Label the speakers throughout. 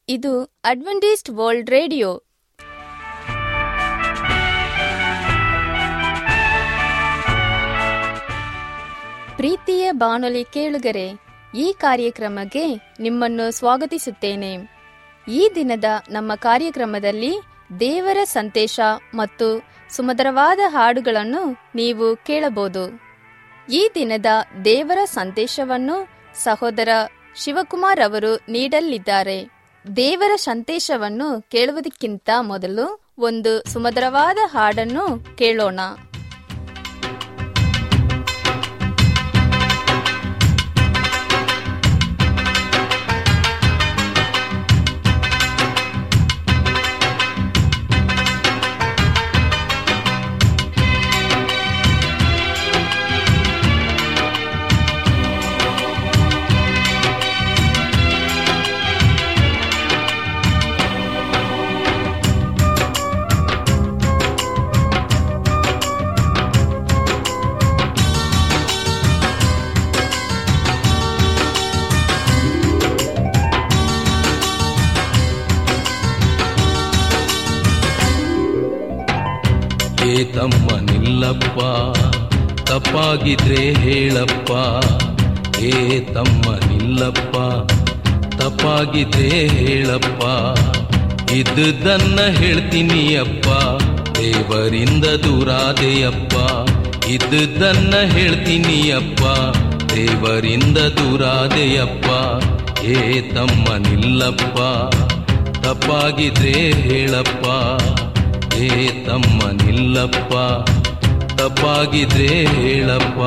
Speaker 1: ಇದು Adventist world radio ಪ್ರೀತಿಯ ಬಾನುಲಿ ಕೇಳುಗರೆ ಈ ಕಾರ್ಯಕ್ರಮಕ್ಕೆ ನಿಮ್ಮನ್ನು ಸ್ವಾಗತಿಸುತ್ತೇನೆ ಈ ದಿನದ ನಮ್ಮ ಕಾರ್ಯಕ್ರಮದಲ್ಲಿ ದೇವರ ಸಂದೇಶ ಮತ್ತು ಸುಮಧುರವಾದ ಹಾಡುಗಳನ್ನು ನೀವು ಕೇಳಬಹುದು ಈ ದಿನದ ದೇವರ ಸಂದೇಶವನ್ನು ಸಹೋದರ ಶಿವಕುಮಾರ್ ಅವರು ನೀಡಲಿದ್ದಾರೆ ದೇವರ ಸಂದೇಶವನ್ನು ಕೇಳುವುದಕ್ಕಿಂತ ಮೊದಲು ಒಂದು ಸುಮಧುರವಾದ ಹಾಡನ್ನು ಕೇಳೋಣ
Speaker 2: ಏ ತಮ್ಮ ನಿಲ್ಲಪ್ಪ ತಪ್ಪಾಗಿದ್ರೆ ಹೇಳಪ್ಪ ಏ ತಮ್ಮ ನಿಲ್ಲಪ್ಪ ತಪ್ಪಾಗಿದ್ರೆ ಹೇಳಪ್ಪ ಇದ್ದುದನ್ನ ಹೇಳ್ತೀನಿ ಅಪ್ಪ ದೇವರಿಂದ ದೂರಾದೆಯಪ್ಪ ಇದ್ದುದನ್ನ ಹೇಳ್ತೀನಿ ಅಪ್ಪ ದೇವರಿಂದ ದೂರಾದೆಯಪ್ಪ ಏ ತಮ್ಮ ನಿಲ್ಲಪ್ಪ ತಪ್ಪಾಗಿದ್ರೆ ಹೇಳಪ್ಪ ಏ ತಮ್ಮ ನಿಲ್ಲಪ್ಪ ತಪ್ಪಾಗಿದ್ರೆ ಹೇಳಪ್ಪ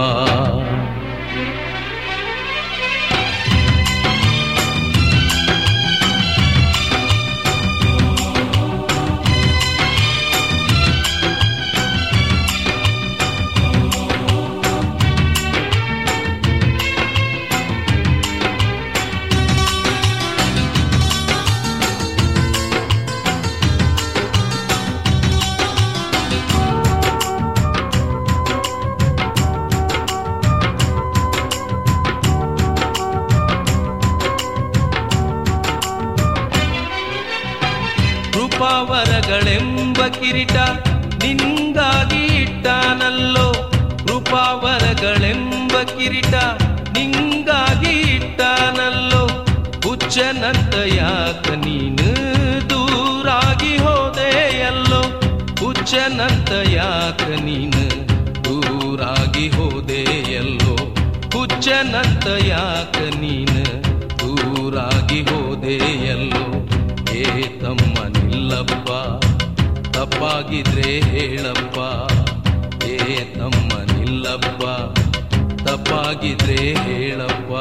Speaker 2: ಕೃಪಾವರಗಳೆಂಬ ಕಿರೀಟ ನಿಂಗಾಗಿ ಇಟ್ಟಾನಲ್ಲೋ ಕೃಪಾವರಗಳೆಂಬ ಕಿರೀಟ ನಿಂಗಾಗಿ ಇಟ್ಟಾನಲ್ಲೋ ಹುಚ್ಚನಂತ ಯಾಕ ನೀನು ದೂರಾಗಿ ಹೋದೆಯಲ್ಲೋ ಹುಚ್ಚನಂತ ಯಾಕ ನೀನು ದೂರಾಗಿ ಹೋದೆಯಲ್ಲೋ ಹುಚ್ಚನಂತ ಯಾಕ ನೀನು ದೂರಾಗಿ ಹೋದೆಯಲ್ಲೋ ಏ ತಮ್ಮ ನಿಲ್ಲಪ್ಪ ತಪ್ಪಾಗಿದ್ರೆ ಹೇಳಪ್ಪ ಏ ತಮ್ಮ ನಿಲ್ಲಪ್ಪ ತಪ್ಪಾಗಿದ್ರೆ ಹೇಳಪ್ಪ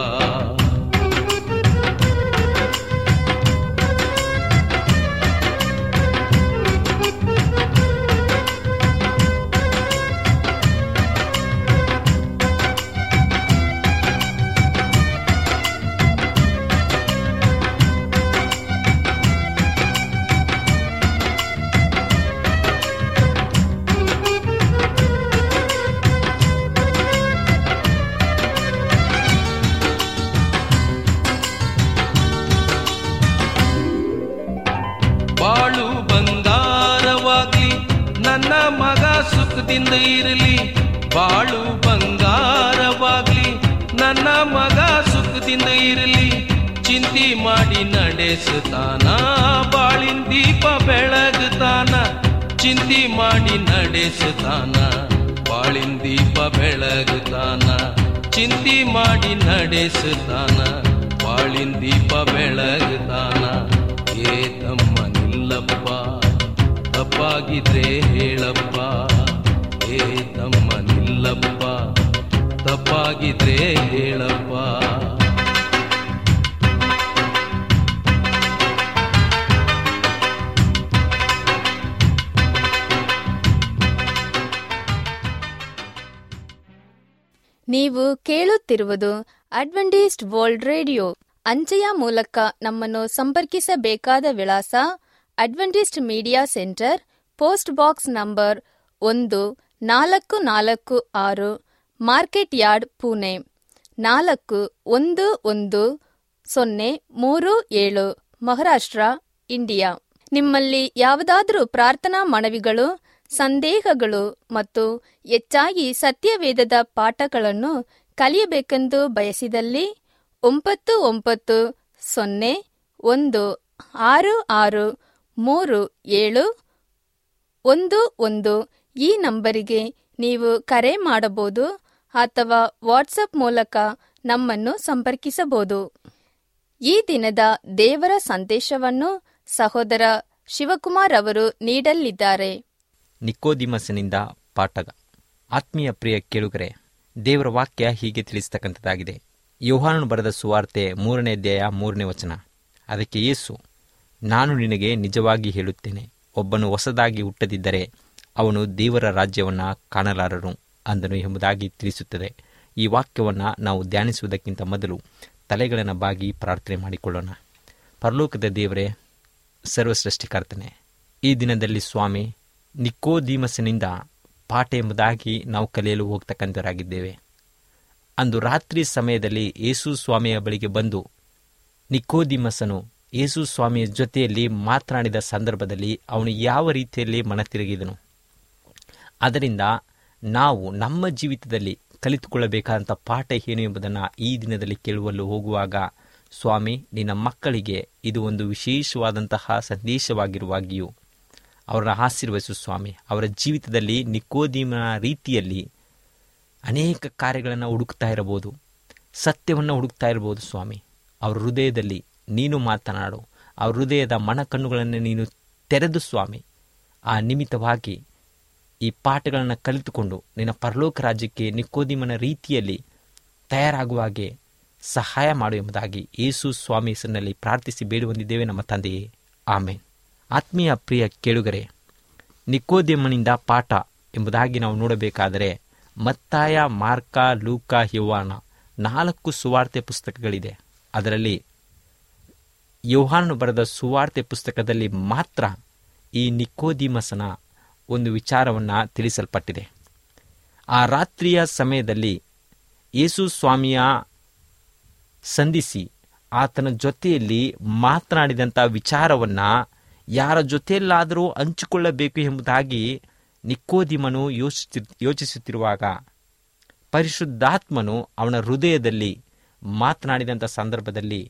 Speaker 2: ಬಾಳು ಬಂಗಾರವಾಗ್ಲಿ ನನ್ನ ಮಗ ಸುಖದಿಂದ ಇರಲಿ ಬಾಳು ಬಂಗಾರವಾಗ್ಲಿ ನನ್ನ ಮಗ ಸುಖದಿಂದ ಇರಲಿ ಚಿಂತಿ ಮಾಡಿ ನಡೆಸುತ್ತಾನ ಬಾಳಿನ ದೀಪ ಬೆಳಗುತ್ತಾನ ಚಿಂತಿ ಮಾಡಿ ನಡೆಸುತ್ತಾನ ಬಾಳಿನ ದೀಪ ಬೆಳಗುತ್ತಾನ ಚಿಂತಿ ಮಾಡಿ ನಡೆಸುತ್ತಾನ ಬಾಳಿನ ದೀಪ ಬೆಳಗುತ್ತಾನ ಏ ತಮ್ಮ ನಿಲ್ಲಪ್ಪ ತಪ್ಪಾಗಿದ್ರೆ ಹೇಳಪ್ಪ ಏ ತಮ್ಮ ನಿಲ್ಲಪ್ಪ ತಪ್ಪಾಗಿದ್ರೆ ಹೇಳಪ್ಪ
Speaker 1: ನೀವು ಕೇಳುತ್ತಿರುವುದು ಅಡ್ವೆಂಟಿಸ್ಟ್ ವರ್ಲ್ಡ್ ರೇಡಿಯೋ ಅಂಚೆಯ ಮೂಲಕ ನಮ್ಮನ್ನು ಸಂಪರ್ಕಿಸಬೇಕಾದ ವಿಳಾಸ Adventist media centre post box number ಒಂದು ನಾಲ್ಕು ನಾಲ್ಕು ಆರು ಮಾರ್ಕೆಟ್ ಯಾರ್ಡ್ ಪುಣೆ ನಾಲ್ಕು ಒಂದು ಒಂದು ಸೊನ್ನೆ ಮೂರು ಏಳು ಮಹಾರಾಷ್ಟ್ರ ಇಂಡಿಯಾ ನಿಮ್ಮಲ್ಲಿ ಯಾವುದಾದರೂ ಪ್ರಾರ್ಥನಾ ಮನವಿಗಳು ಸಂದೇಹಗಳು ಮತ್ತು ಹೆಚ್ಚಾಗಿ ಸತ್ಯವೇದದ ಪಾಠಗಳನ್ನು ಕಲಿಯಬೇಕೆಂದು ಬಯಸಿದಲ್ಲಿ ಒಂಬತ್ತು ಒಂಬತ್ತು ಸೊನ್ನೆ ಒಂದು ಆರು ಆರು ಮೂರು ಏಳು ಒಂದು ಒಂದು ಈ ನಂಬರಿಗೆ ನೀವು ಕರೆ ಮಾಡಬಹುದು ಅಥವಾ ವಾಟ್ಸಪ್ ಮೂಲಕ ನಮ್ಮನ್ನು ಸಂಪರ್ಕಿಸಬಹುದು ಈ ದಿನದ ದೇವರ ಸಂದೇಶವನ್ನು ಸಹೋದರ ಶಿವಕುಮಾರ್ ಅವರು ನೀಡಲಿದ್ದಾರೆ
Speaker 3: ನಿಕೋದಿಮಸನಿಂದ ಪಾಠಗ ಆತ್ಮೀಯ ಪ್ರಿಯ ಕೇಳುಗರೆ ದೇವರ ವಾಕ್ಯ ಹೀಗೆ ತಿಳಿಸ್ತಕ್ಕಂಥದ್ದಾಗಿದೆ ಯೋಹಾನನು ಬರೆದ ಸುವಾರ್ತೆ ಮೂರನೇ ಅಧ್ಯಾಯ ಮೂರನೇ ವಚನ ಅದಕ್ಕೆ ಯೇಸು ನಾನು ನಿನಗೆ ನಿಜವಾಗಿ ಹೇಳುತ್ತೇನೆ ಒಬ್ಬನು ಹೊಸದಾಗಿ ಹುಟ್ಟದಿದ್ದರೆ ಅವನು ದೇವರ ರಾಜ್ಯವನ್ನು ಕಾಣಲಾರನು ಅಂದನು ಎಂಬುದಾಗಿ ತಿಳಿಸುತ್ತದೆ ಈ ವಾಕ್ಯವನ್ನು ನಾವು ಧ್ಯಾನಿಸುವುದಕ್ಕಿಂತ ಮೊದಲು ತಲೆಗಳನ್ನು ಬಾಗಿ ಪ್ರಾರ್ಥನೆ ಮಾಡಿಕೊಳ್ಳೋಣ ಪರಲೋಕದ ದೇವರೇ ಸರ್ವಸೃಷ್ಟಿಕರ್ತನೆ ಈ ದಿನದಲ್ಲಿ ಸ್ವಾಮಿ ನಿಕೋದೀಮಸನಿಂದ ಪಾಠ ಎಂಬುದಾಗಿ ನಾವು ಕಲಿಯಲು ಹೋಗ್ತಕ್ಕಂಥವರಾಗಿದ್ದೇವೆ ಅಂದು ರಾತ್ರಿ ಸಮಯದಲ್ಲಿ ಯೇಸು ಸ್ವಾಮಿಯ ಬಳಿಗೆ ಬಂದು ನಿಕೋದಿಮಸನು ಯೇಸು ಸ್ವಾಮಿಯ ಜೊತೆಯಲ್ಲಿ ಮಾತನಾಡಿದ ಸಂದರ್ಭದಲ್ಲಿ ಅವನು ಯಾವ ರೀತಿಯಲ್ಲಿ ಮನತಿರುಗಿದನು ಅದರಿಂದ ನಾವು ನಮ್ಮ ಜೀವಿತದಲ್ಲಿ ಕಲಿತುಕೊಳ್ಳಬೇಕಾದಂಥ ಪಾಠ ಏನು ಎಂಬುದನ್ನು ಈ ದಿನದಲ್ಲಿ ಕೇಳುವಲು ಹೋಗುವಾಗ ಸ್ವಾಮಿ ನಿನ್ನ ಮಕ್ಕಳಿಗೆ ಇದು ಒಂದು ವಿಶೇಷವಾದಂತಹ ಸಂದೇಶವಾಗಿರುವಾಗಿಯೂ ಅವರನ್ನು ಆಶೀರ್ವದಿಸು ಸ್ವಾಮಿ ಅವರ ಜೀವಿತದಲ್ಲಿ ನಿಕೋದಿಮನ ರೀತಿಯಲ್ಲಿ ಅನೇಕ ಕಾರ್ಯಗಳನ್ನು ಹುಡುಕ್ತಾ ಇರಬಹುದು ಸತ್ಯವನ್ನು ಹುಡುಕ್ತಾ ಇರಬಹುದು ಸ್ವಾಮಿ ಅವರ ಹೃದಯದಲ್ಲಿ ನೀನು ಮಾತನಾಡು ಅವರ ಹೃದಯದ ಮನಕಣ್ಣುಗಳನ್ನು ನೀನು ತೆರೆದು ಸ್ವಾಮಿ ಆ ನಿಮಿತ್ತವಾಗಿ ಈ ಪಾಠಗಳನ್ನು ಕಲಿತುಕೊಂಡು ನಿನ್ನ ಪರಲೋಕ ರಾಜ್ಯಕ್ಕೆ ನಿಕೋದಿಮನ ರೀತಿಯಲ್ಲಿ ತಯಾರಾಗುವ ಹಾಗೆ ಸಹಾಯ ಮಾಡು ಎಂಬುದಾಗಿ ಯೇಸು ಸ್ವಾಮಿ ಹೆಸರಿನಲ್ಲಿ ಪ್ರಾರ್ಥಿಸಿ ಬೇಡುವಂದಿದ್ದೇವೆ ನಮ್ಮ ತಂದೆಯೇ ಆಮೇನ್ ಆತ್ಮೀಯ ಪ್ರಿಯ ಕೇಳುಗರೆ ನಿಕೋದಿಮನಿಂದ ಪಾಠ ಎಂಬುದಾಗಿ ನಾವು ನೋಡಬೇಕಾದರೆ ಮತ್ತಾಯ ಮಾರ್ಕ ಲೂಕ ಯೋಹಾನ ನಾಲ್ಕು ಸುವಾರ್ತೆ ಪುಸ್ತಕಗಳಿದೆ ಅದರಲ್ಲಿ ಯೋಹಾನನು ಬರೆದ ಸುವಾರ್ತೆ ಪುಸ್ತಕದಲ್ಲಿ ಮಾತ್ರ ಈ ನಿಕೋದಿಮಸನ ಒಂದು ವಿಚಾರವನ್ನು ತಿಳಿಸಲ್ಪಟ್ಟಿದೆ ಆ ರಾತ್ರಿಯ ಸಮಯದಲ್ಲಿ ಯೇಸು ಸ್ವಾಮಿಯ ಸಂಧಿಸಿ ಆತನ ಜೊತೆಯಲ್ಲಿ ಮಾತನಾಡಿದಂಥ ವಿಚಾರವನ್ನು ಯಾರ ಜೊತೆಯಲ್ಲಾದರೂ ಹಂಚಿಕೊಳ್ಳಬೇಕು ಎಂಬುದಾಗಿ ನಿಕೋದಿಮನು ಯೋಚಿಸಿ ಯೋಚಿಸುತ್ತಿರುವಾಗ ಪರಿಶುದ್ಧಾತ್ಮನು ಅವನ ಹೃದಯದಲ್ಲಿ ಮಾತನಾಡಿದಂಥ ಸಂದರ್ಭದಲ್ಲಿ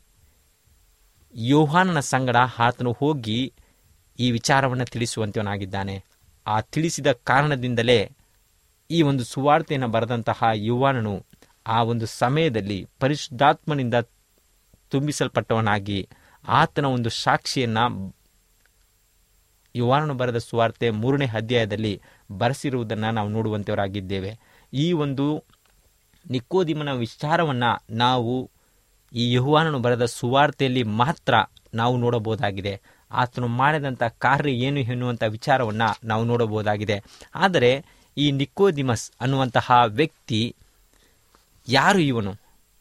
Speaker 3: ಯೋಹಾನನ ಸಂಗಡ ಆತನು ಹೋಗಿ ಈ ವಿಚಾರವನ್ನು ತಿಳಿಸುವಂತವನಾಗಿದ್ದಾನೆ ಆ ತಿಳಿಸಿದ ಕಾರಣದಿಂದಲೇ ಈ ಒಂದು ಸುವಾರ್ತೆಯನ್ನು ಬರೆದಂತಹ ಯುವಾನನು ಆ ಒಂದು ಸಮಯದಲ್ಲಿ ಪರಿಶುದ್ಧಾತ್ಮನಿಂದ ತುಂಬಿಸಲ್ಪಟ್ಟವನಾಗಿ ಆತನ ಒಂದು ಸಾಕ್ಷಿಯನ್ನು ಯುವಾನನು ಬರೆದ ಸುವಾರ್ತೆ ಮೂರನೇ ಅಧ್ಯಾಯದಲ್ಲಿ ಬರೆಸಿರುವುದನ್ನು ನಾವು ನೋಡುವಂಥವರಾಗಿದ್ದೇವೆ ಈ ಒಂದು ನಿಕೋದಿಮನ ವಿಚಾರವನ್ನು ನಾವು ಈ ಯಹುವಾನನು ಬರೆದ ಸುವಾರ್ತೆಯಲ್ಲಿ ಮಾತ್ರ ನಾವು ನೋಡಬಹುದಾಗಿದೆ ಆತನು ಮಾಡಿದಂಥ ಕಾರ್ಯ ಏನು ಎನ್ನುವಂಥ ವಿಚಾರವನ್ನು ನಾವು ನೋಡಬಹುದಾಗಿದೆ ಆದರೆ ಈ ನಿಕೋದಿಮಸ್ ಅನ್ನುವಂತಹ ವ್ಯಕ್ತಿ ಯಾರು ಇವನು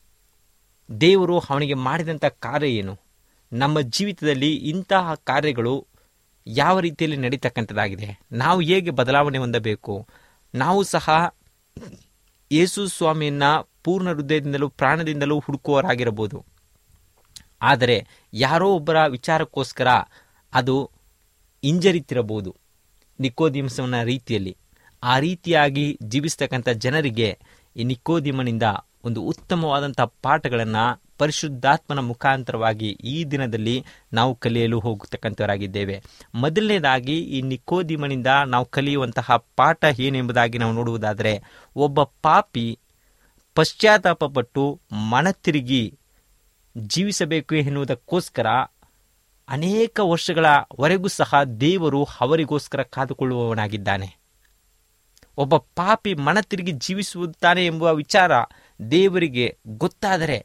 Speaker 3: ದೇವರು ಅವನಿಗೆ ಮಾಡಿದಂಥ ಕಾರ್ಯ ಏನು ನಮ್ಮ ಜೀವಿತದಲ್ಲಿ ಇಂತಹ ಕಾರ್ಯಗಳು ಯಾವ ರೀತಿಯಲ್ಲಿ ನಡೀತಕ್ಕಂಥದ್ದಾಗಿದೆ ನಾವು ಹೇಗೆ ಬದಲಾವಣೆ ಹೊಂದಬೇಕು ನಾವು ಸಹ ಯೇಸು ಸ್ವಾಮಿಯನ್ನ ಪೂರ್ಣ ಹೃದಯದಿಂದಲೂ ಪ್ರಾಣದಿಂದಲೂ ಹುಡುಕುವವರಾಗಿರಬಹುದು ಆದರೆ ಯಾರೋ ಒಬ್ಬರ ವಿಚಾರಕ್ಕೋಸ್ಕರ ಅದು ಹಿಂಜರಿತಿರಬಹುದು ನಿಕೋದಿಮಸನ ರೀತಿಯಲ್ಲಿ ಆ ರೀತಿಯಾಗಿ ಜೀವಿಸ್ತಕ್ಕಂಥ ಜನರಿಗೆ ಈ ನಿಕೋದಿಮನಿಂದ ಒಂದು ಉತ್ತಮವಾದಂಥ ಪಾಠಗಳನ್ನು ಪರಿಶುದ್ಧಾತ್ಮನ ಮುಖಾಂತರವಾಗಿ ಈ ದಿನದಲ್ಲಿ ನಾವು ಕಲಿಯಲು ಹೋಗತಕ್ಕಂಥವರಾಗಿದ್ದೇವೆ ಮೊದಲನೇದಾಗಿ ಈ ನಿಕೋದಿಮನಿಂದ ನಾವು ಕಲಿಯುವಂತಹ ಪಾಠ ಏನೆಂಬುದಾಗಿ ನಾವು ನೋಡುವುದಾದರೆ ಒಬ್ಬ ಪಾಪಿ ಪಶ್ಚಾತ್ತಾಪಪಟ್ಟು ಮನತಿರುಗಿ ಜೀವಿಸಬೇಕು ಎನ್ನುವುದಕ್ಕೋಸ್ಕರ ಅನೇಕ ವರ್ಷಗಳವರೆಗೂ ಸಹ ದೇವರು ಅವರಿಗೋಸ್ಕರ ಕಾದುಕೊಳ್ಳುವವನಾಗಿದ್ದಾನೆ ಒಬ್ಬ ಪಾಪಿ ಮನ ತಿರುಗಿ ಜೀವಿಸುತ್ತಾನೆ ಎಂಬುವ ವಿಚಾರ ದೇವರಿಗೆ ಗೊತ್ತಾದರೆ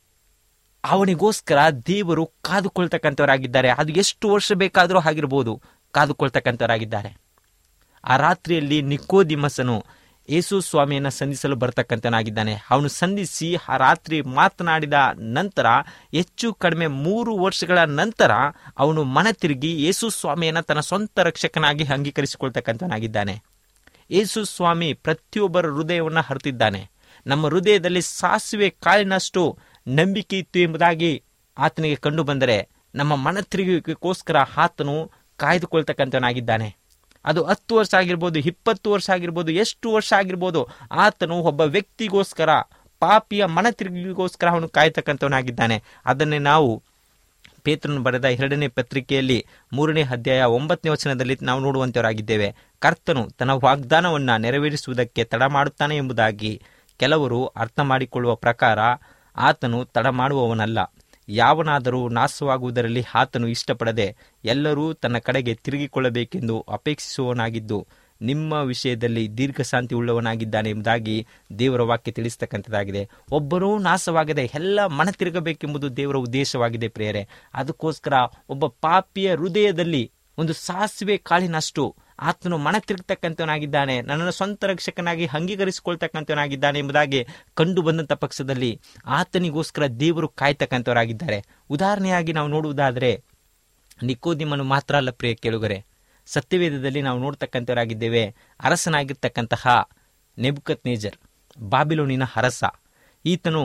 Speaker 3: ಅವನಿಗೋಸ್ಕರ ದೇವರು ಕಾದುಕೊಳ್ತಕ್ಕಂಥವರಾಗಿದ್ದಾರೆ ಅದು ಎಷ್ಟು ವರ್ಷ ಬೇಕಾದರೂ ಆಗಿರ್ಬೋದು ಕಾದುಕೊಳ್ತಕ್ಕಂಥವರಾಗಿದ್ದಾರೆ ಆ ರಾತ್ರಿಯಲ್ಲಿ ನಿಕೋದಿಮಸನು ಯೇಸು ಸ್ವಾಮಿಯನ್ನು ಸಂಧಿಸಲು ಬರ್ತಕ್ಕಂಥನಾಗಿದ್ದಾನೆ ಅವನು ಸಂಧಿಸಿ ಆ ರಾತ್ರಿ ಮಾತನಾಡಿದ ನಂತರ ಹೆಚ್ಚು ಕಡಿಮೆ ಮೂರು ವರ್ಷಗಳ ನಂತರ ಅವನು ಮನ ತಿರುಗಿ ಯೇಸು ಸ್ವಾಮಿಯನ್ನು ತನ್ನ ಸ್ವಂತ ರಕ್ಷಕನಾಗಿ ಅಂಗೀಕರಿಸಿಕೊಳ್ತಕ್ಕಂಥನಾಗಿದ್ದಾನೆ ಯೇಸು ಸ್ವಾಮಿ ಪ್ರತಿಯೊಬ್ಬರ ಹೃದಯವನ್ನು ಹರಿತಿದ್ದಾನೆ ನಮ್ಮ ಹೃದಯದಲ್ಲಿ ಸಾಸಿವೆ ಕಾಳಿನಷ್ಟು ನಂಬಿಕೆ ಇತ್ತು ಎಂಬುದಾಗಿ ಆತನಿಗೆ ಕಂಡು ಬಂದರೆ ನಮ್ಮ ಮನ ತಿರುಗುವಿಕೆಗೋಸ್ಕರ ಆತನು ಕಾಯ್ದುಕೊಳ್ತಕ್ಕಂಥವನಾಗಿದ್ದಾನೆ ಅದು ಹತ್ತು ವರ್ಷ ಆಗಿರ್ಬೋದು ಇಪ್ಪತ್ತು ವರ್ಷ ಆಗಿರ್ಬೋದು ಎಷ್ಟು ವರ್ಷ ಆಗಿರ್ಬೋದು ಆತನು ಒಬ್ಬ ವ್ಯಕ್ತಿಗೋಸ್ಕರ ಪಾಪಿಯ ಮನ ತಿರುಗಿಗೋಸ್ಕರ ಅವನು ಕಾಯ್ತಕ್ಕಂಥವನಾಗಿದ್ದಾನೆ ಅದನ್ನೇ ನಾವು ಪೇತ್ರನು ಬರೆದ ಎರಡನೇ ಪತ್ರಿಕೆಯಲ್ಲಿ ಮೂರನೇ ಅಧ್ಯಾಯ ಒಂಬತ್ತನೇ ವಚನದಲ್ಲಿ ನಾವು ನೋಡುವಂತವರಾಗಿದ್ದೇವೆ ಕರ್ತನು ತನ್ನ ವಾಗ್ದಾನವನ್ನ ನೆರವೇರಿಸುವುದಕ್ಕೆ ತಡ ಮಾಡುತ್ತಾನೆ ಎಂಬುದಾಗಿ ಕೆಲವರು ಅರ್ಥ ಮಾಡಿಕೊಳ್ಳುವ ಪ್ರಕಾರ ಆತನು ತಡ ಮಾಡುವವನಲ್ಲ ಯಾವನಾದರೂ ನಾಶವಾಗುವುದರಲ್ಲಿ ಆತನು ಇಷ್ಟಪಡದೆ ಎಲ್ಲರೂ ತನ್ನ ಕಡೆಗೆ ತಿರುಗಿಕೊಳ್ಳಬೇಕೆಂದು ಅಪೇಕ್ಷಿಸುವವನಾಗಿದ್ದು ನಿಮ್ಮ ವಿಷಯದಲ್ಲಿ ದೀರ್ಘಶಾಂತಿ ಉಳ್ಳವನಾಗಿದ್ದಾನೆ ಎಂಬುದಾಗಿ ದೇವರ ವಾಕ್ಯ ತಿಳಿಸ್ತಕ್ಕಂಥದ್ದಾಗಿದೆ ಒಬ್ಬರೂ ನಾಶವಾಗದೆ ಎಲ್ಲ ಮನ ತಿರುಗಬೇಕೆಂಬುದು ದೇವರ ಉದ್ದೇಶವಾಗಿದೆ ಪ್ರೇಯರೆ ಅದಕ್ಕೋಸ್ಕರ ಒಬ್ಬ ಪಾಪಿಯ ಹೃದಯದಲ್ಲಿ ಒಂದು ಸಾಸಿವೆ ಕಾಳಿನಷ್ಟು ಆತನು ಮನ ತಿರುಗತಕ್ಕಂಥವನಾಗಿದ್ದಾನೆ ನನ್ನನ್ನು ಸ್ವಂತ ರಕ್ಷಕನಾಗಿ ಅಂಗೀಕರಿಸಿಕೊಳ್ತಕ್ಕಂಥವನಾಗಿದ್ದಾನೆ ಎಂಬುದಾಗಿ ಕಂಡು ಬಂದಂಥ ಪಕ್ಷದಲ್ಲಿ ಆತನಿಗೋಸ್ಕರ ದೇವರು ಕಾಯ್ತಕ್ಕಂಥವರಾಗಿದ್ದಾರೆ ಉದಾಹರಣೆಯಾಗಿ ನಾವು ನೋಡುವುದಾದರೆ ನಿಕೋದಿಮನು ಮಾತ್ರ ಅಲ್ಲ ಪ್ರಿಯ ಕೇಳುಗರೆ ಸತ್ಯವೇದದಲ್ಲಿ ನಾವು ನೋಡ್ತಕ್ಕಂಥವರಾಗಿದ್ದೇವೆ ಅರಸನಾಗಿರ್ತಕ್ಕಂತಹ ನೆಬುಕತ್ ನೇಜರ್ ಬಾಬಿಲೋನಿನ ಅರಸ ಈತನು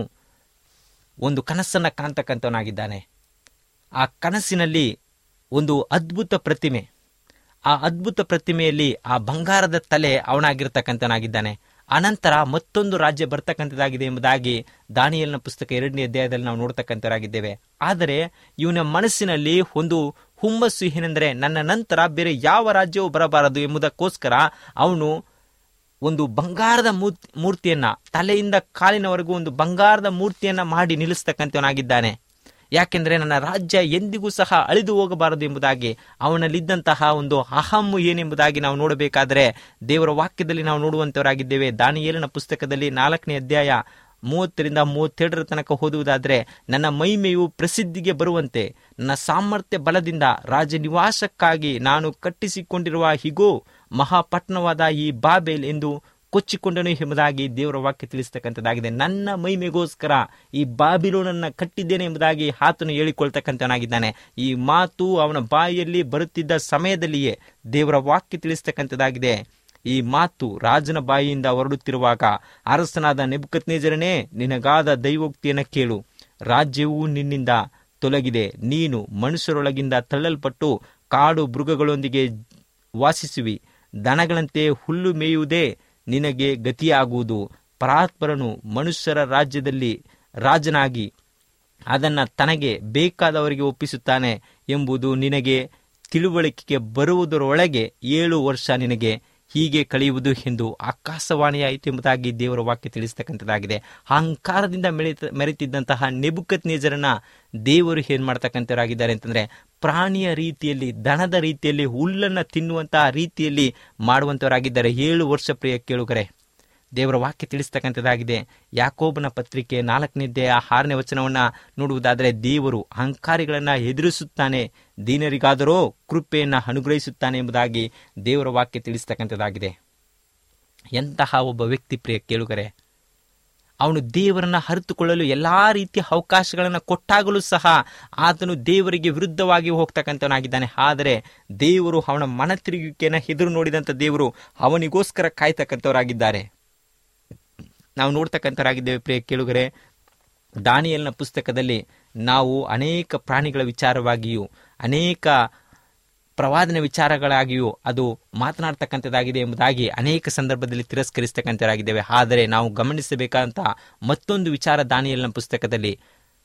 Speaker 3: ಒಂದು ಕನಸನ್ನು ಕಾಣ್ತಕ್ಕಂಥವನಾಗಿದ್ದಾನೆ ಆ ಕನಸಿನಲ್ಲಿ ಒಂದು ಅದ್ಭುತ ಪ್ರತಿಮೆ ಆ ಅದ್ಭುತ ಪ್ರತಿಮೆಯಲ್ಲಿ ಆ ಬಂಗಾರದ ತಲೆ ಅವನಾಗಿರ್ತಕ್ಕಂಥನಾಗಿದ್ದಾನೆ ಅನಂತರ ಮತ್ತೊಂದು ರಾಜ್ಯ ಬರ್ತಕ್ಕಂಥದ್ದಾಗಿದೆ ಎಂಬುದಾಗಿ ದಾನಿಯಲ್ನ ಪುಸ್ತಕ ಎರಡನೇ ಅಧ್ಯಾಯದಲ್ಲಿ ನಾವು ನೋಡ್ತಕ್ಕಂಥವರಾಗಿದ್ದೇವೆ ಆದರೆ ಇವನ ಮನಸ್ಸಿನಲ್ಲಿ ಒಂದು ಹುಮ್ಮಸ್ಸು ಏನೆಂದರೆ ನನ್ನ ನಂತರ ಬೇರೆ ಯಾವ ರಾಜ್ಯವೂ ಬರಬಾರದು ಎಂಬುದಕ್ಕೋಸ್ಕರ ಅವನು ಒಂದು ಬಂಗಾರದ ಮೂರ್ತಿ ಮೂರ್ತಿಯನ್ನ ತಲೆಯಿಂದ ಕಾಲಿನವರೆಗೂ ಒಂದು ಬಂಗಾರದ ಮೂರ್ತಿಯನ್ನ ಮಾಡಿ ನಿಲ್ಲಿಸ್ತಕ್ಕಂಥವನಾಗಿದ್ದಾನೆ ಯಾಕೆಂದ್ರೆ ನನ್ನ ರಾಜ್ಯ ಎಂದಿಗೂ ಸಹ ಅಳಿದು ಹೋಗಬಾರದು ಎಂಬುದಾಗಿ ಅವನಲ್ಲಿದ್ದಂತಹ ಒಂದು ಅಹಮ್ಮು ಏನೆಂಬುದಾಗಿ ನಾವು ನೋಡಬೇಕಾದರೆ ದೇವರ ವಾಕ್ಯದಲ್ಲಿ ನಾವು ನೋಡುವಂತವರಾಗಿದ್ದೇವೆ ದಾನಿಯೇಲನ ಪುಸ್ತಕದಲ್ಲಿ ನಾಲ್ಕನೇ ಅಧ್ಯಾಯ ಮೂವತ್ತರಿಂದ ಮೂವತ್ತೆರಡರ ತನಕ ಓದುವುದಾದರೆ ನನ್ನ ಮೈಮೆಯು ಪ್ರಸಿದ್ಧಿಗೆ ಬರುವಂತೆ ನನ್ನ ಸಾಮರ್ಥ್ಯ ಬಲದಿಂದ ರಾಜ ನಿವಾಸಕ್ಕಾಗಿ ನಾನು ಕಟ್ಟಿಸಿಕೊಂಡಿರುವ ಹಿಗೋ ಮಹಾಪಟ್ಟಣವಾದ ಈ ಬಾಬೇಲ್ ಎಂದು ಕೊಚ್ಚಿಕೊಂಡನು ಎಂಬುದಾಗಿ ದೇವರ ವಾಕ್ಯ ತಿಳಿಸ್ತಕ್ಕಂಥದ್ದಾಗಿದೆ ನನ್ನ ಮೈಮೆಗೋಸ್ಕರ ಈ ಬಾಬಿಲೋನನ್ನ ಕಟ್ಟಿದ್ದೇನೆ ಎಂಬುದಾಗಿ ಆತನು ಹೇಳಿಕೊಳ್ತಕ್ಕಂಥವನಾಗಿದ್ದಾನೆ ಈ ಮಾತು ಅವನ ಬಾಯಿಯಲ್ಲಿ ಬರುತ್ತಿದ್ದ ಸಮಯದಲ್ಲಿಯೇ ದೇವರ ವಾಕ್ಯ ತಿಳಿಸ್ತಕ್ಕಂಥದ್ದಾಗಿದೆ ಈ ಮಾತು ರಾಜನ ಬಾಯಿಯಿಂದ ಹೊರಡುತ್ತಿರುವಾಗ ಅರಸನಾದ ನೆಬುಕತ್ನೇಜರನೇ ನಿನಗಾದ ದೈವೋಕ್ತಿಯನ್ನು ಕೇಳು ರಾಜ್ಯವು ನಿನ್ನಿಂದ ತೊಲಗಿದೆ ನೀನು ಮನುಷ್ಯರೊಳಗಿಂದ ತಳ್ಳಲ್ಪಟ್ಟು ಕಾಡು ಮೃಗಗಳೊಂದಿಗೆ ವಾಸಿಸುವಿ ದನಗಳಂತೆ ಹುಲ್ಲು ಮೇಯುವುದೇ ನಿನಗೆ ಗತಿಯಾಗುವುದು ಪರಾತ್ಪರನು ಮನುಷ್ಯರ ರಾಜ್ಯದಲ್ಲಿ ರಾಜನಾಗಿ ಅದನ್ನ ತನಗೆ ಬೇಕಾದವರಿಗೆ ಒಪ್ಪಿಸುತ್ತಾನೆ ಎಂಬುದು ನಿನಗೆ ತಿಳುವಳಿಕೆಗೆ ಬರುವುದರೊಳಗೆ ಏಳು ವರ್ಷ ನಿನಗೆ ಹೀಗೆ ಕಳೆಯುವುದು ಎಂದು ಆಕಾಶವಾಣಿಯಾಯಿತು ಎಂಬುದಾಗಿ ದೇವರ ವಾಕ್ಯ ತಿಳಿಸ್ತಕ್ಕಂಥದ್ದಾಗಿದೆ ಅಹಂಕಾರದಿಂದ ಮೆರೆತ ಮೆರೆತಿದ್ದಂತಹ ನೆಬುಕತ್ ನೇಜರನ್ನ ದೇವರು ಏನ್ ಮಾಡ್ತಕ್ಕಂಥವರಾಗಿದ್ದಾರೆ ಅಂತಂದ್ರೆ ಪ್ರಾಣಿಯ ರೀತಿಯಲ್ಲಿ ದನದ ರೀತಿಯಲ್ಲಿ ಹುಲ್ಲನ್ನ ತಿನ್ನುವಂತಹ ರೀತಿಯಲ್ಲಿ ಮಾಡುವಂತವರಾಗಿದ್ದಾರೆ ಏಳು ವರ್ಷ ಪ್ರಿಯ ಕೇಳುಗರೆ ದೇವರ ವಾಕ್ಯ ತಿಳಿಸ್ತಕ್ಕಂಥದ್ದಾಗಿದೆ ಯಾಕೋಬನ ಪತ್ರಿಕೆ ನಾಲ್ಕನೇ ಅಧ್ಯಾಯ ಆರನೇ ವಚನವನ್ನ ನೋಡುವುದಾದರೆ ದೇವರು ಅಹಂಕಾರಿಗಳನ್ನ ಎದುರಿಸುತ್ತಾನೆ ದೀನರಿಗಾದರೋ ಕೃಪೆಯನ್ನ ಅನುಗ್ರಹಿಸುತ್ತಾನೆ ಎಂಬುದಾಗಿ ದೇವರ ವಾಕ್ಯ ತಿಳಿಸ್ತಕ್ಕಂಥದ್ದಾಗಿದೆ ಎಂತಹ ಒಬ್ಬ ವ್ಯಕ್ತಿ ಪ್ರಿಯ ಕೇಳುಗರೆ ಅವನು ದೇವರನ್ನ ಅರಿತುಕೊಳ್ಳಲು ಎಲ್ಲಾ ರೀತಿಯ ಅವಕಾಶಗಳನ್ನು ಕೊಟ್ಟಾಗಲೂ ಸಹ ಆತನು ದೇವರಿಗೆ ವಿರುದ್ಧವಾಗಿ ಹೋಗ್ತಕ್ಕಂಥವನಾಗಿದ್ದಾನೆ ಆದರೆ ದೇವರು ಅವನ ಮನ ತಿರುಗಿಕೆಯನ್ನು ಎದುರು ನೋಡಿದಂಥ ದೇವರು ಅವನಿಗೋಸ್ಕರ ಕಾಯ್ತಕ್ಕಂಥವರಾಗಿದ್ದಾರೆ ನಾವು ನೋಡ್ತಕ್ಕಂಥವರಾಗಿದ್ದೇವೆ ಪ್ರಿಯ ಕೇಳುಗರೆ ದಾನಿಯಲ್ನ ಪುಸ್ತಕದಲ್ಲಿ ನಾವು ಅನೇಕ ಪ್ರಾಣಿಗಳ ವಿಚಾರವಾಗಿಯೂ ಅನೇಕ ಪ್ರವಾದನ ವಿಚಾರಗಳಾಗಿಯೂ ಅದು ಮಾತನಾಡ್ತಕ್ಕಂಥದ್ದಾಗಿದೆ ಎಂಬುದಾಗಿ ಅನೇಕ ಸಂದರ್ಭದಲ್ಲಿ ತಿರಸ್ಕರಿಸ್ತಕ್ಕಂಥವರಾಗಿದ್ದೇವೆ ಆದರೆ ನಾವು ಗಮನಿಸಬೇಕಾದಂಥ ಮತ್ತೊಂದು ವಿಚಾರ ದಾನಿಯಲ್ನ ಪುಸ್ತಕದಲ್ಲಿ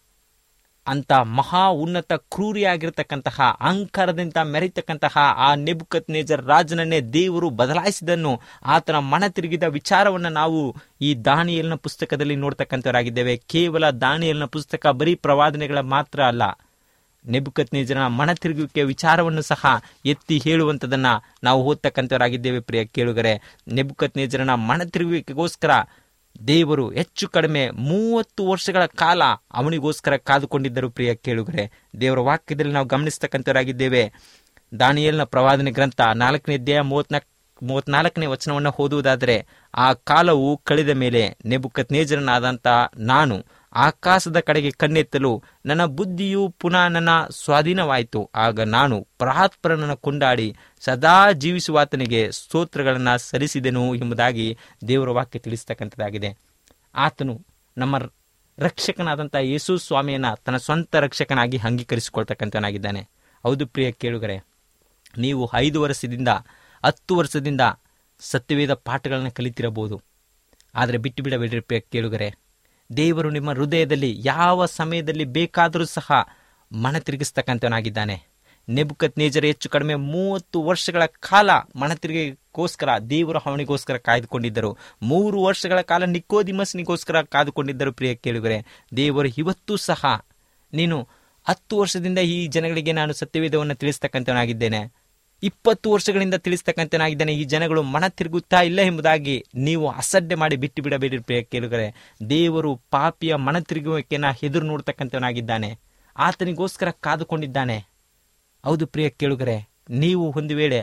Speaker 3: ಅಂತ ಮಹಾ ಉನ್ನತ ಕ್ರೂರಿಯಾಗಿರ್ತಕ್ಕಂತಹ ಅಹಂಕಾರದಿಂದ ಮೆರೆತಕ್ಕಂತಹ ಆ ನೆಬುಕತ್ ನೇಜರ್ ರಾಜನನ್ನೇ ದೇವರು ಬದಲಾಯಿಸಿದನ್ನು ಆತನ ಮನ ತಿರುಗಿದ ವಿಚಾರವನ್ನು ನಾವು ಈ ದಾನಿಯಲ್ನ ಪುಸ್ತಕದಲ್ಲಿ ನೋಡ್ತಕ್ಕಂಥವರಾಗಿದ್ದೇವೆ ಕೇವಲ ದಾನಿಯಲ್ನ ಪುಸ್ತಕ ಬರೀ ಪ್ರವಾದನೆಗಳ ಮಾತ್ರ ಅಲ್ಲ ನೆಬುಕತ್ ನೇಜರನ ಮನ ತಿರುಗುವಿಕೆಯ ವಿಚಾರವನ್ನು ಸಹ ಎತ್ತಿ ಹೇಳುವಂಥದನ್ನ ನಾವು ಓದ್ತಕ್ಕಂಥವರಾಗಿದ್ದೇವೆ ಪ್ರಿಯ ಕೇಳುಗರೆ ನೆಬುಕತ್ ನೇಜರನ ಮನ ತಿರುಗುವಿಕೆಗೋಸ್ಕರ ದೇವರು ಹೆಚ್ಚು ಕಡಿಮೆ ಮೂವತ್ತು ವರ್ಷಗಳ ಕಾಲ ಅವನಿಗೋಸ್ಕರ ಕಾದುಕೊಂಡಿದ್ದರು ಪ್ರಿಯ ಕೇಳುಗರೆ ದೇವರ ವಾಕ್ಯದಲ್ಲಿ ನಾವು ಗಮನಿಸ್ತಕ್ಕಂಥವರಾಗಿದ್ದೇವೆ ದಾನಿಯಲ್ನ ಪ್ರವಾದನೆ ಗ್ರಂಥ ನಾಲ್ಕನೇ ಅಧ್ಯಾಯ ಮೂವತ್ನಾಲ್ಕು ಮೂವತ್ನಾಲ್ಕನೇ ವಚನವನ್ನು ಓದುವುದಾದರೆ ಆ ಕಾಲವು ಕಳೆದ ಮೇಲೆ ನೆಬುಕತ್ ನೇಜರನಾದಂಥ ನಾನು ಆಕಾಶದ ಕಡೆಗೆ ಕಣ್ಣೆತ್ತಲು ನನ್ನ ಬುದ್ಧಿಯು ಪುನಃ ನನ್ನ ಸ್ವಾಧೀನವಾಯಿತು ಆಗ ನಾನು ಪರಾತ್ಪರನನ್ನು ಕೊಂಡಾಡಿ ಸದಾ ಜೀವಿಸುವಾತನಿಗೆ ಸ್ತೋತ್ರಗಳನ್ನು ಸಲ್ಲಿಸಿದೆನು ಎಂಬುದಾಗಿ ದೇವರ ವಾಕ್ಯ ತಿಳಿಸ್ತಕ್ಕಂಥದ್ದಾಗಿದೆ ಆತನು ನಮ್ಮ ರಕ್ಷಕನಾದಂಥ ಯೇಸು ಸ್ವಾಮಿಯನ್ನ ತನ್ನ ಸ್ವಂತ ರಕ್ಷಕನಾಗಿ ಅಂಗೀಕರಿಸಿಕೊಳ್ತಕ್ಕಂಥವನಾಗಿದ್ದಾನೆ ಹೌದು ಪ್ರಿಯ ಕೇಳುಗರೆ ನೀವು ಐದು ವರ್ಷದಿಂದ ಹತ್ತು ವರ್ಷದಿಂದ ಸತ್ಯವೇದ ಪಾಠಗಳನ್ನು ಕಲಿತಿರಬಹುದು ಆದರೆ ಬಿಟ್ಟು ಬಿಡಬೇಡ್ರಿ ಪ್ರಿಯ ಕೇಳುಗರೆ ದೇವರು ನಿಮ್ಮ ಹೃದಯದಲ್ಲಿ ಯಾವ ಸಮಯದಲ್ಲಿ ಬೇಕಾದರೂ ಸಹ ಮನ ತಿರುಗಿಸ್ತಕ್ಕಂಥವನಾಗಿದ್ದಾನೆ ನೆಬುಕತ್ ನೇಜರ ಹೆಚ್ಚು ಕಡಿಮೆ ಮೂವತ್ತು ವರ್ಷಗಳ ಕಾಲ ಮನ ತಿರುಗಿಗೋಸ್ಕರ ದೇವರು ಅವನಿಗೋಸ್ಕರ ಕಾಯ್ದುಕೊಂಡಿದ್ದರು ಮೂರು ವರ್ಷಗಳ ಕಾಲ ನಿಕೋದಿಮಸ್ನಿಗೋಸ್ಕರ ಕಾದುಕೊಂಡಿದ್ದರು ಪ್ರಿಯ ಕೇಳುಗರೆ ದೇವರು ಇವತ್ತೂ ಸಹ ನೀನು ಹತ್ತು ವರ್ಷದಿಂದ ಈ ಜನಗಳಿಗೆ ನಾನು ಸತ್ಯವೇದವನ್ನು ತಿಳಿಸ್ತಕ್ಕಂಥವನಾಗಿದ್ದೇನೆ ಇಪ್ಪತ್ತು ವರ್ಷಗಳಿಂದ ತಿಳಿಸ್ತಕ್ಕಂಥನಾಗಿದ್ದಾನೆ ಈ ಜನಗಳು ಮನ ತಿರುಗುತ್ತಾ ಇಲ್ಲ ಎಂಬುದಾಗಿ ನೀವು ಅಸಡ್ಡೆ ಮಾಡಿ ಬಿಟ್ಟು ಬಿಡಬೇಡಿ ಪ್ರಿಯ ಕೇಳುಗರೆ ದೇವರು ಪಾಪಿಯ ಮನ ತಿರುಗುವಿಕೆನ ಎದುರು ನೋಡ್ತಕ್ಕಂಥವನಾಗಿದ್ದಾನೆ ಆತನಿಗೋಸ್ಕರ ಕಾದುಕೊಂಡಿದ್ದಾನೆ ಹೌದು ಪ್ರಿಯ ಕೇಳುಗರೆ ನೀವು ಒಂದು ವೇಳೆ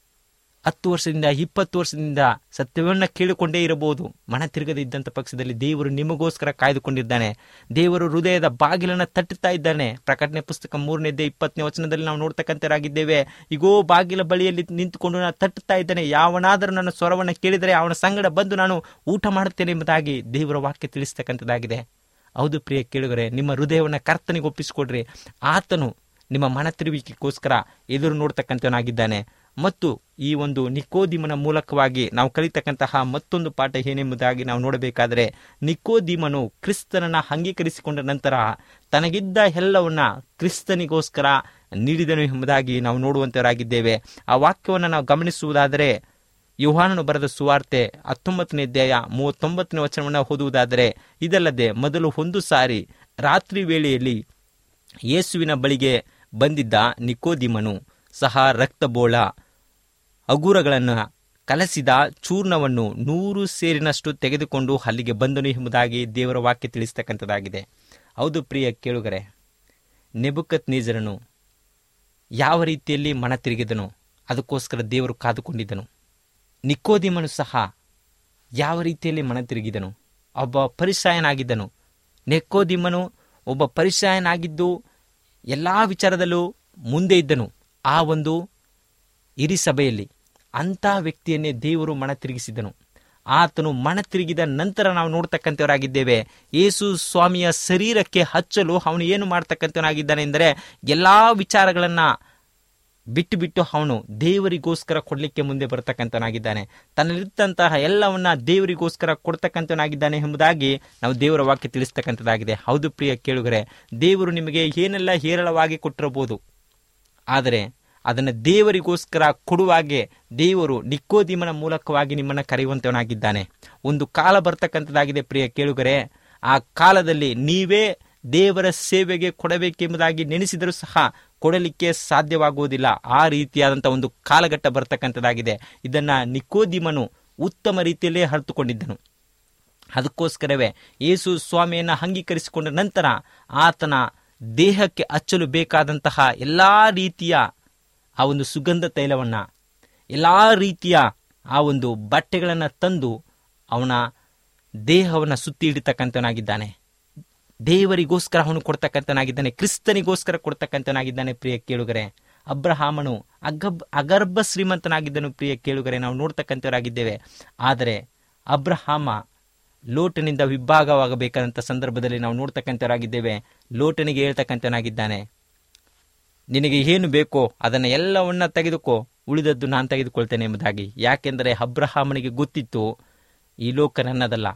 Speaker 3: ಹತ್ತು ವರ್ಷದಿಂದ ಇಪ್ಪತ್ತು ವರ್ಷದಿಂದ ಸತ್ಯವನ್ನು ಕೇಳಿಕೊಂಡೇ ಇರಬಹುದು ಮನ ತಿರುಗದೇ ಇದ್ದಂಥ ಪಕ್ಷದಲ್ಲಿ ದೇವರು ನಿಮಗೋಸ್ಕರ ಕಾಯ್ದುಕೊಂಡಿದ್ದಾನೆ ದೇವರು ಹೃದಯದ ಬಾಗಿಲನ್ನು ತಟ್ಟುತ್ತಾ ಇದ್ದಾನೆ ಪ್ರಕಟಣೆ ಪುಸ್ತಕ ಮೂರನೇದೇ ಇಪ್ಪತ್ತನೇ ವಚನದಲ್ಲಿ ನಾವು ನೋಡ್ತಕ್ಕಂಥರಾಗಿದ್ದೇವೆ ಈಗೋ ಬಾಗಿಲ ಬಳಿಯಲ್ಲಿ ನಿಂತುಕೊಂಡು ನಾನು ತಟ್ಟುತ್ತಾ ಇದ್ದಾನೆ ಯಾವನಾದರೂ ನನ್ನ ಸ್ವರವನ್ನು ಕೇಳಿದರೆ ಅವನ ಸಂಗಡ ಬಂದು ನಾನು ಊಟ ಮಾಡುತ್ತೇನೆ ಎಂಬುದಾಗಿ ದೇವರ ವಾಕ್ಯ ತಿಳಿಸ್ತಕ್ಕಂಥದ್ದಾಗಿದೆ ಹೌದು ಪ್ರಿಯ ಕೇಳುಗರೆ ನಿಮ್ಮ ಹೃದಯವನ್ನು ಕರ್ತನಿಗೆ ಒಪ್ಪಿಸಿಕೊಡ್ರಿ ಆತನು ನಿಮ್ಮ ಮನ ತಿರುವಿಕೆಗೋಸ್ಕರ ಎದುರು ನೋಡ್ತಕ್ಕಂಥವನಾಗಿದ್ದಾನೆ ಮತ್ತು ಈ ಒಂದು ನಿಕೋದಿಮನ ಮೂಲಕವಾಗಿ ನಾವು ಕಲಿತಕ್ಕಂತಹ ಮತ್ತೊಂದು ಪಾಠ ಏನೆಂಬುದಾಗಿ ನಾವು ನೋಡಬೇಕಾದರೆ ನಿಕೋದಿಮನು ಕ್ರಿಸ್ತನನ್ನ ಅಂಗೀಕರಿಸಿಕೊಂಡ ನಂತರ ತನಗಿದ್ದ ಎಲ್ಲವನ್ನ ಕ್ರಿಸ್ತನಿಗೋಸ್ಕರ ನೀಡಿದನು ಎಂಬುದಾಗಿ ನಾವು ನೋಡುವಂತವರಾಗಿದ್ದೇವೆ ಆ ವಾಕ್ಯವನ್ನು ನಾವು ಗಮನಿಸುವುದಾದರೆ ಯುಹಾನನು ಬರೆದ ಸುವಾರ್ತೆ ಹತ್ತೊಂಬತ್ತನೇ ಅಧ್ಯಾಯ ಮೂವತ್ತೊಂಬತ್ತನೇ ವಚನವನ್ನು ಓದುವುದಾದರೆ ಇದಲ್ಲದೆ ಮೊದಲು ಒಂದು ಸಾರಿ ರಾತ್ರಿ ವೇಳೆಯಲ್ಲಿ ಯೇಸುವಿನ ಬಳಿಗೆ ಬಂದಿದ್ದ ನಿಕೋದಿಮನು ಸಹ ರಕ್ತಬೋಳ ಅಗುರಗಳನ್ನು ಕಲಸಿದ ಚೂರ್ಣವನ್ನು ನೂರು ಸೇರಿನಷ್ಟು ತೆಗೆದುಕೊಂಡು ಅಲ್ಲಿಗೆ ಬಂದನು ಎಂಬುದಾಗಿ ದೇವರ ವಾಕ್ಯ ತಿಳಿಸ್ತಕ್ಕಂಥದ್ದಾಗಿದೆ ಹೌದು ಪ್ರಿಯ ಕೇಳುಗರೆ ನೆಬುಕತ್ ನೀಜರನು ಯಾವ ರೀತಿಯಲ್ಲಿ ಮನ ತಿರುಗಿದನು ಅದಕ್ಕೋಸ್ಕರ ದೇವರು ಕಾದುಕೊಂಡಿದ್ದನು ನಿಕೋದಿಮನು ಸಹ ಯಾವ ರೀತಿಯಲ್ಲಿ ಮನ ತಿರುಗಿದನು ಒಬ್ಬ ಪರಿಸಾಯನಾಗಿದ್ದನು ನೆಕೋದಿಮನು ಒಬ್ಬ ಪರಿಸಾಯನಾಗಿದ್ದು ಎಲ್ಲ ವಿಚಾರದಲ್ಲೂ ಮುಂದೆ ಇದ್ದನು ಆ ಒಂದು ಇರಿ ಸಭೆಯಲ್ಲಿ ಅಂಥ ವ್ಯಕ್ತಿಯನ್ನೇ ದೇವರು ಮನ ತಿರುಗಿಸಿದನು ಆತನು ಮನ ತಿರುಗಿದ ನಂತರ ನಾವು ನೋಡ್ತಕ್ಕಂಥವರಾಗಿದ್ದೇವೆ ಯೇಸು ಸ್ವಾಮಿಯ ಶರೀರಕ್ಕೆ ಹಚ್ಚಲು ಅವನು ಏನು ಮಾಡ್ತಕ್ಕಂಥವನಾಗಿದ್ದಾನೆ ಎಂದರೆ ಎಲ್ಲ ವಿಚಾರಗಳನ್ನು ಬಿಟ್ಟು ಬಿಟ್ಟು ಅವನು ದೇವರಿಗೋಸ್ಕರ ಕೊಡಲಿಕ್ಕೆ ಮುಂದೆ ಬರ್ತಕ್ಕಂಥವನಾಗಿದ್ದಾನೆ ತನ್ನಲ್ಲಿದ್ದಂತಹ ಎಲ್ಲವನ್ನ ದೇವರಿಗೋಸ್ಕರ ಕೊಡ್ತಕ್ಕಂಥವನಾಗಿದ್ದಾನೆ ಎಂಬುದಾಗಿ ನಾವು ದೇವರ ವಾಕ್ಯ ತಿಳಿಸ್ತಕ್ಕಂಥದ್ದಾಗಿದೆ ಹೌದು ಪ್ರಿಯ ಕೇಳುಗರೆ ದೇವರು ನಿಮಗೆ ಏನೆಲ್ಲ ಹೇರಳವಾಗಿ ಕೊಟ್ಟಿರಬಹುದು ಆದರೆ ಅದನ್ನು ದೇವರಿಗೋಸ್ಕರ ಕೊಡುವಾಗೆ ದೇವರು ನಿಕ್ಕೋದಿಮನ ಮೂಲಕವಾಗಿ ನಿಮ್ಮನ್ನು ಕರೆಯುವಂತವನಾಗಿದ್ದಾನೆ ಒಂದು ಕಾಲ ಬರ್ತಕ್ಕಂಥದ್ದಾಗಿದೆ ಪ್ರಿಯ ಕೇಳುಗರೆ ಆ ಕಾಲದಲ್ಲಿ ನೀವೇ ದೇವರ ಸೇವೆಗೆ ಕೊಡಬೇಕೆಂಬುದಾಗಿ ನೆನೆಸಿದರೂ ಸಹ ಕೊಡಲಿಕ್ಕೆ ಸಾಧ್ಯವಾಗುವುದಿಲ್ಲ ಆ ರೀತಿಯಾದಂಥ ಒಂದು ಕಾಲಘಟ್ಟ ಬರ್ತಕ್ಕಂಥದ್ದಾಗಿದೆ ಇದನ್ನ ನಿಕೋದಿಮನು ಉತ್ತಮ ರೀತಿಯಲ್ಲೇ ಅರ್ಥಕೊಂಡಿದ್ದನು ಅದಕ್ಕೋಸ್ಕರವೇ ಯೇಸು ಸ್ವಾಮಿಯನ್ನು ಅಂಗೀಕರಿಸಿಕೊಂಡ ನಂತರ ಆತನ ದೇಹಕ್ಕೆ ಹಚ್ಚಲು ಬೇಕಾದಂತಹ ಎಲ್ಲ ರೀತಿಯ ಆ ಒಂದು ಸುಗಂಧ ತೈಲವನ್ನು ಎಲ್ಲ ರೀತಿಯ ಆ ಒಂದು ಬಟ್ಟೆಗಳನ್ನು ತಂದು ಅವನ ದೇಹವನ್ನು ಸುತ್ತಿ ಹಿಡಿತಕ್ಕಂಥವನಾಗಿದ್ದಾನೆ ದೇವರಿಗೋಸ್ಕರ ಅವನು ಕೊಡ್ತಕ್ಕಂಥನಾಗಿದ್ದಾನೆ ಕ್ರಿಸ್ತನಿಗೋಸ್ಕರ ಕೊಡ್ತಕ್ಕಂಥನಾಗಿದ್ದಾನೆ ಪ್ರಿಯ ಕೇಳುಗರೆ ಅಬ್ರಹಾಮನು ಅಗಬ್ ಅಗರ್ಭ ಶ್ರೀಮಂತನಾಗಿದ್ದನು ಪ್ರಿಯ ಕೇಳುಗರೆ ನಾವು ನೋಡ್ತಕ್ಕಂಥವರಾಗಿದ್ದೇವೆ ಆದರೆ ಅಬ್ರಹಾಮ ಲೋಟನಿಂದ ವಿಭಾಗವಾಗಬೇಕಾದಂಥ ಸಂದರ್ಭದಲ್ಲಿ ನಾವು ನೋಡ್ತಕ್ಕಂಥವರಾಗಿದ್ದೇವೆ ಲೋಟನಿಗೆ ಹೇಳ್ತಕ್ಕಂಥನಾಗಿದ್ದಾನೆ ನಿನಗೆ ಏನು ಬೇಕೋ ಅದನ್ನು ಎಲ್ಲವನ್ನ ತೆಗೆದುಕೋ ಉಳಿದದ್ದು ನಾನು ತೆಗೆದುಕೊಳ್ತೇನೆ ಎಂಬುದಾಗಿ ಯಾಕೆಂದರೆ ಅಬ್ರಹಾಮನಿಗೆ ಗೊತ್ತಿತ್ತು ಈ ಲೋಕ ನನ್ನದಲ್ಲ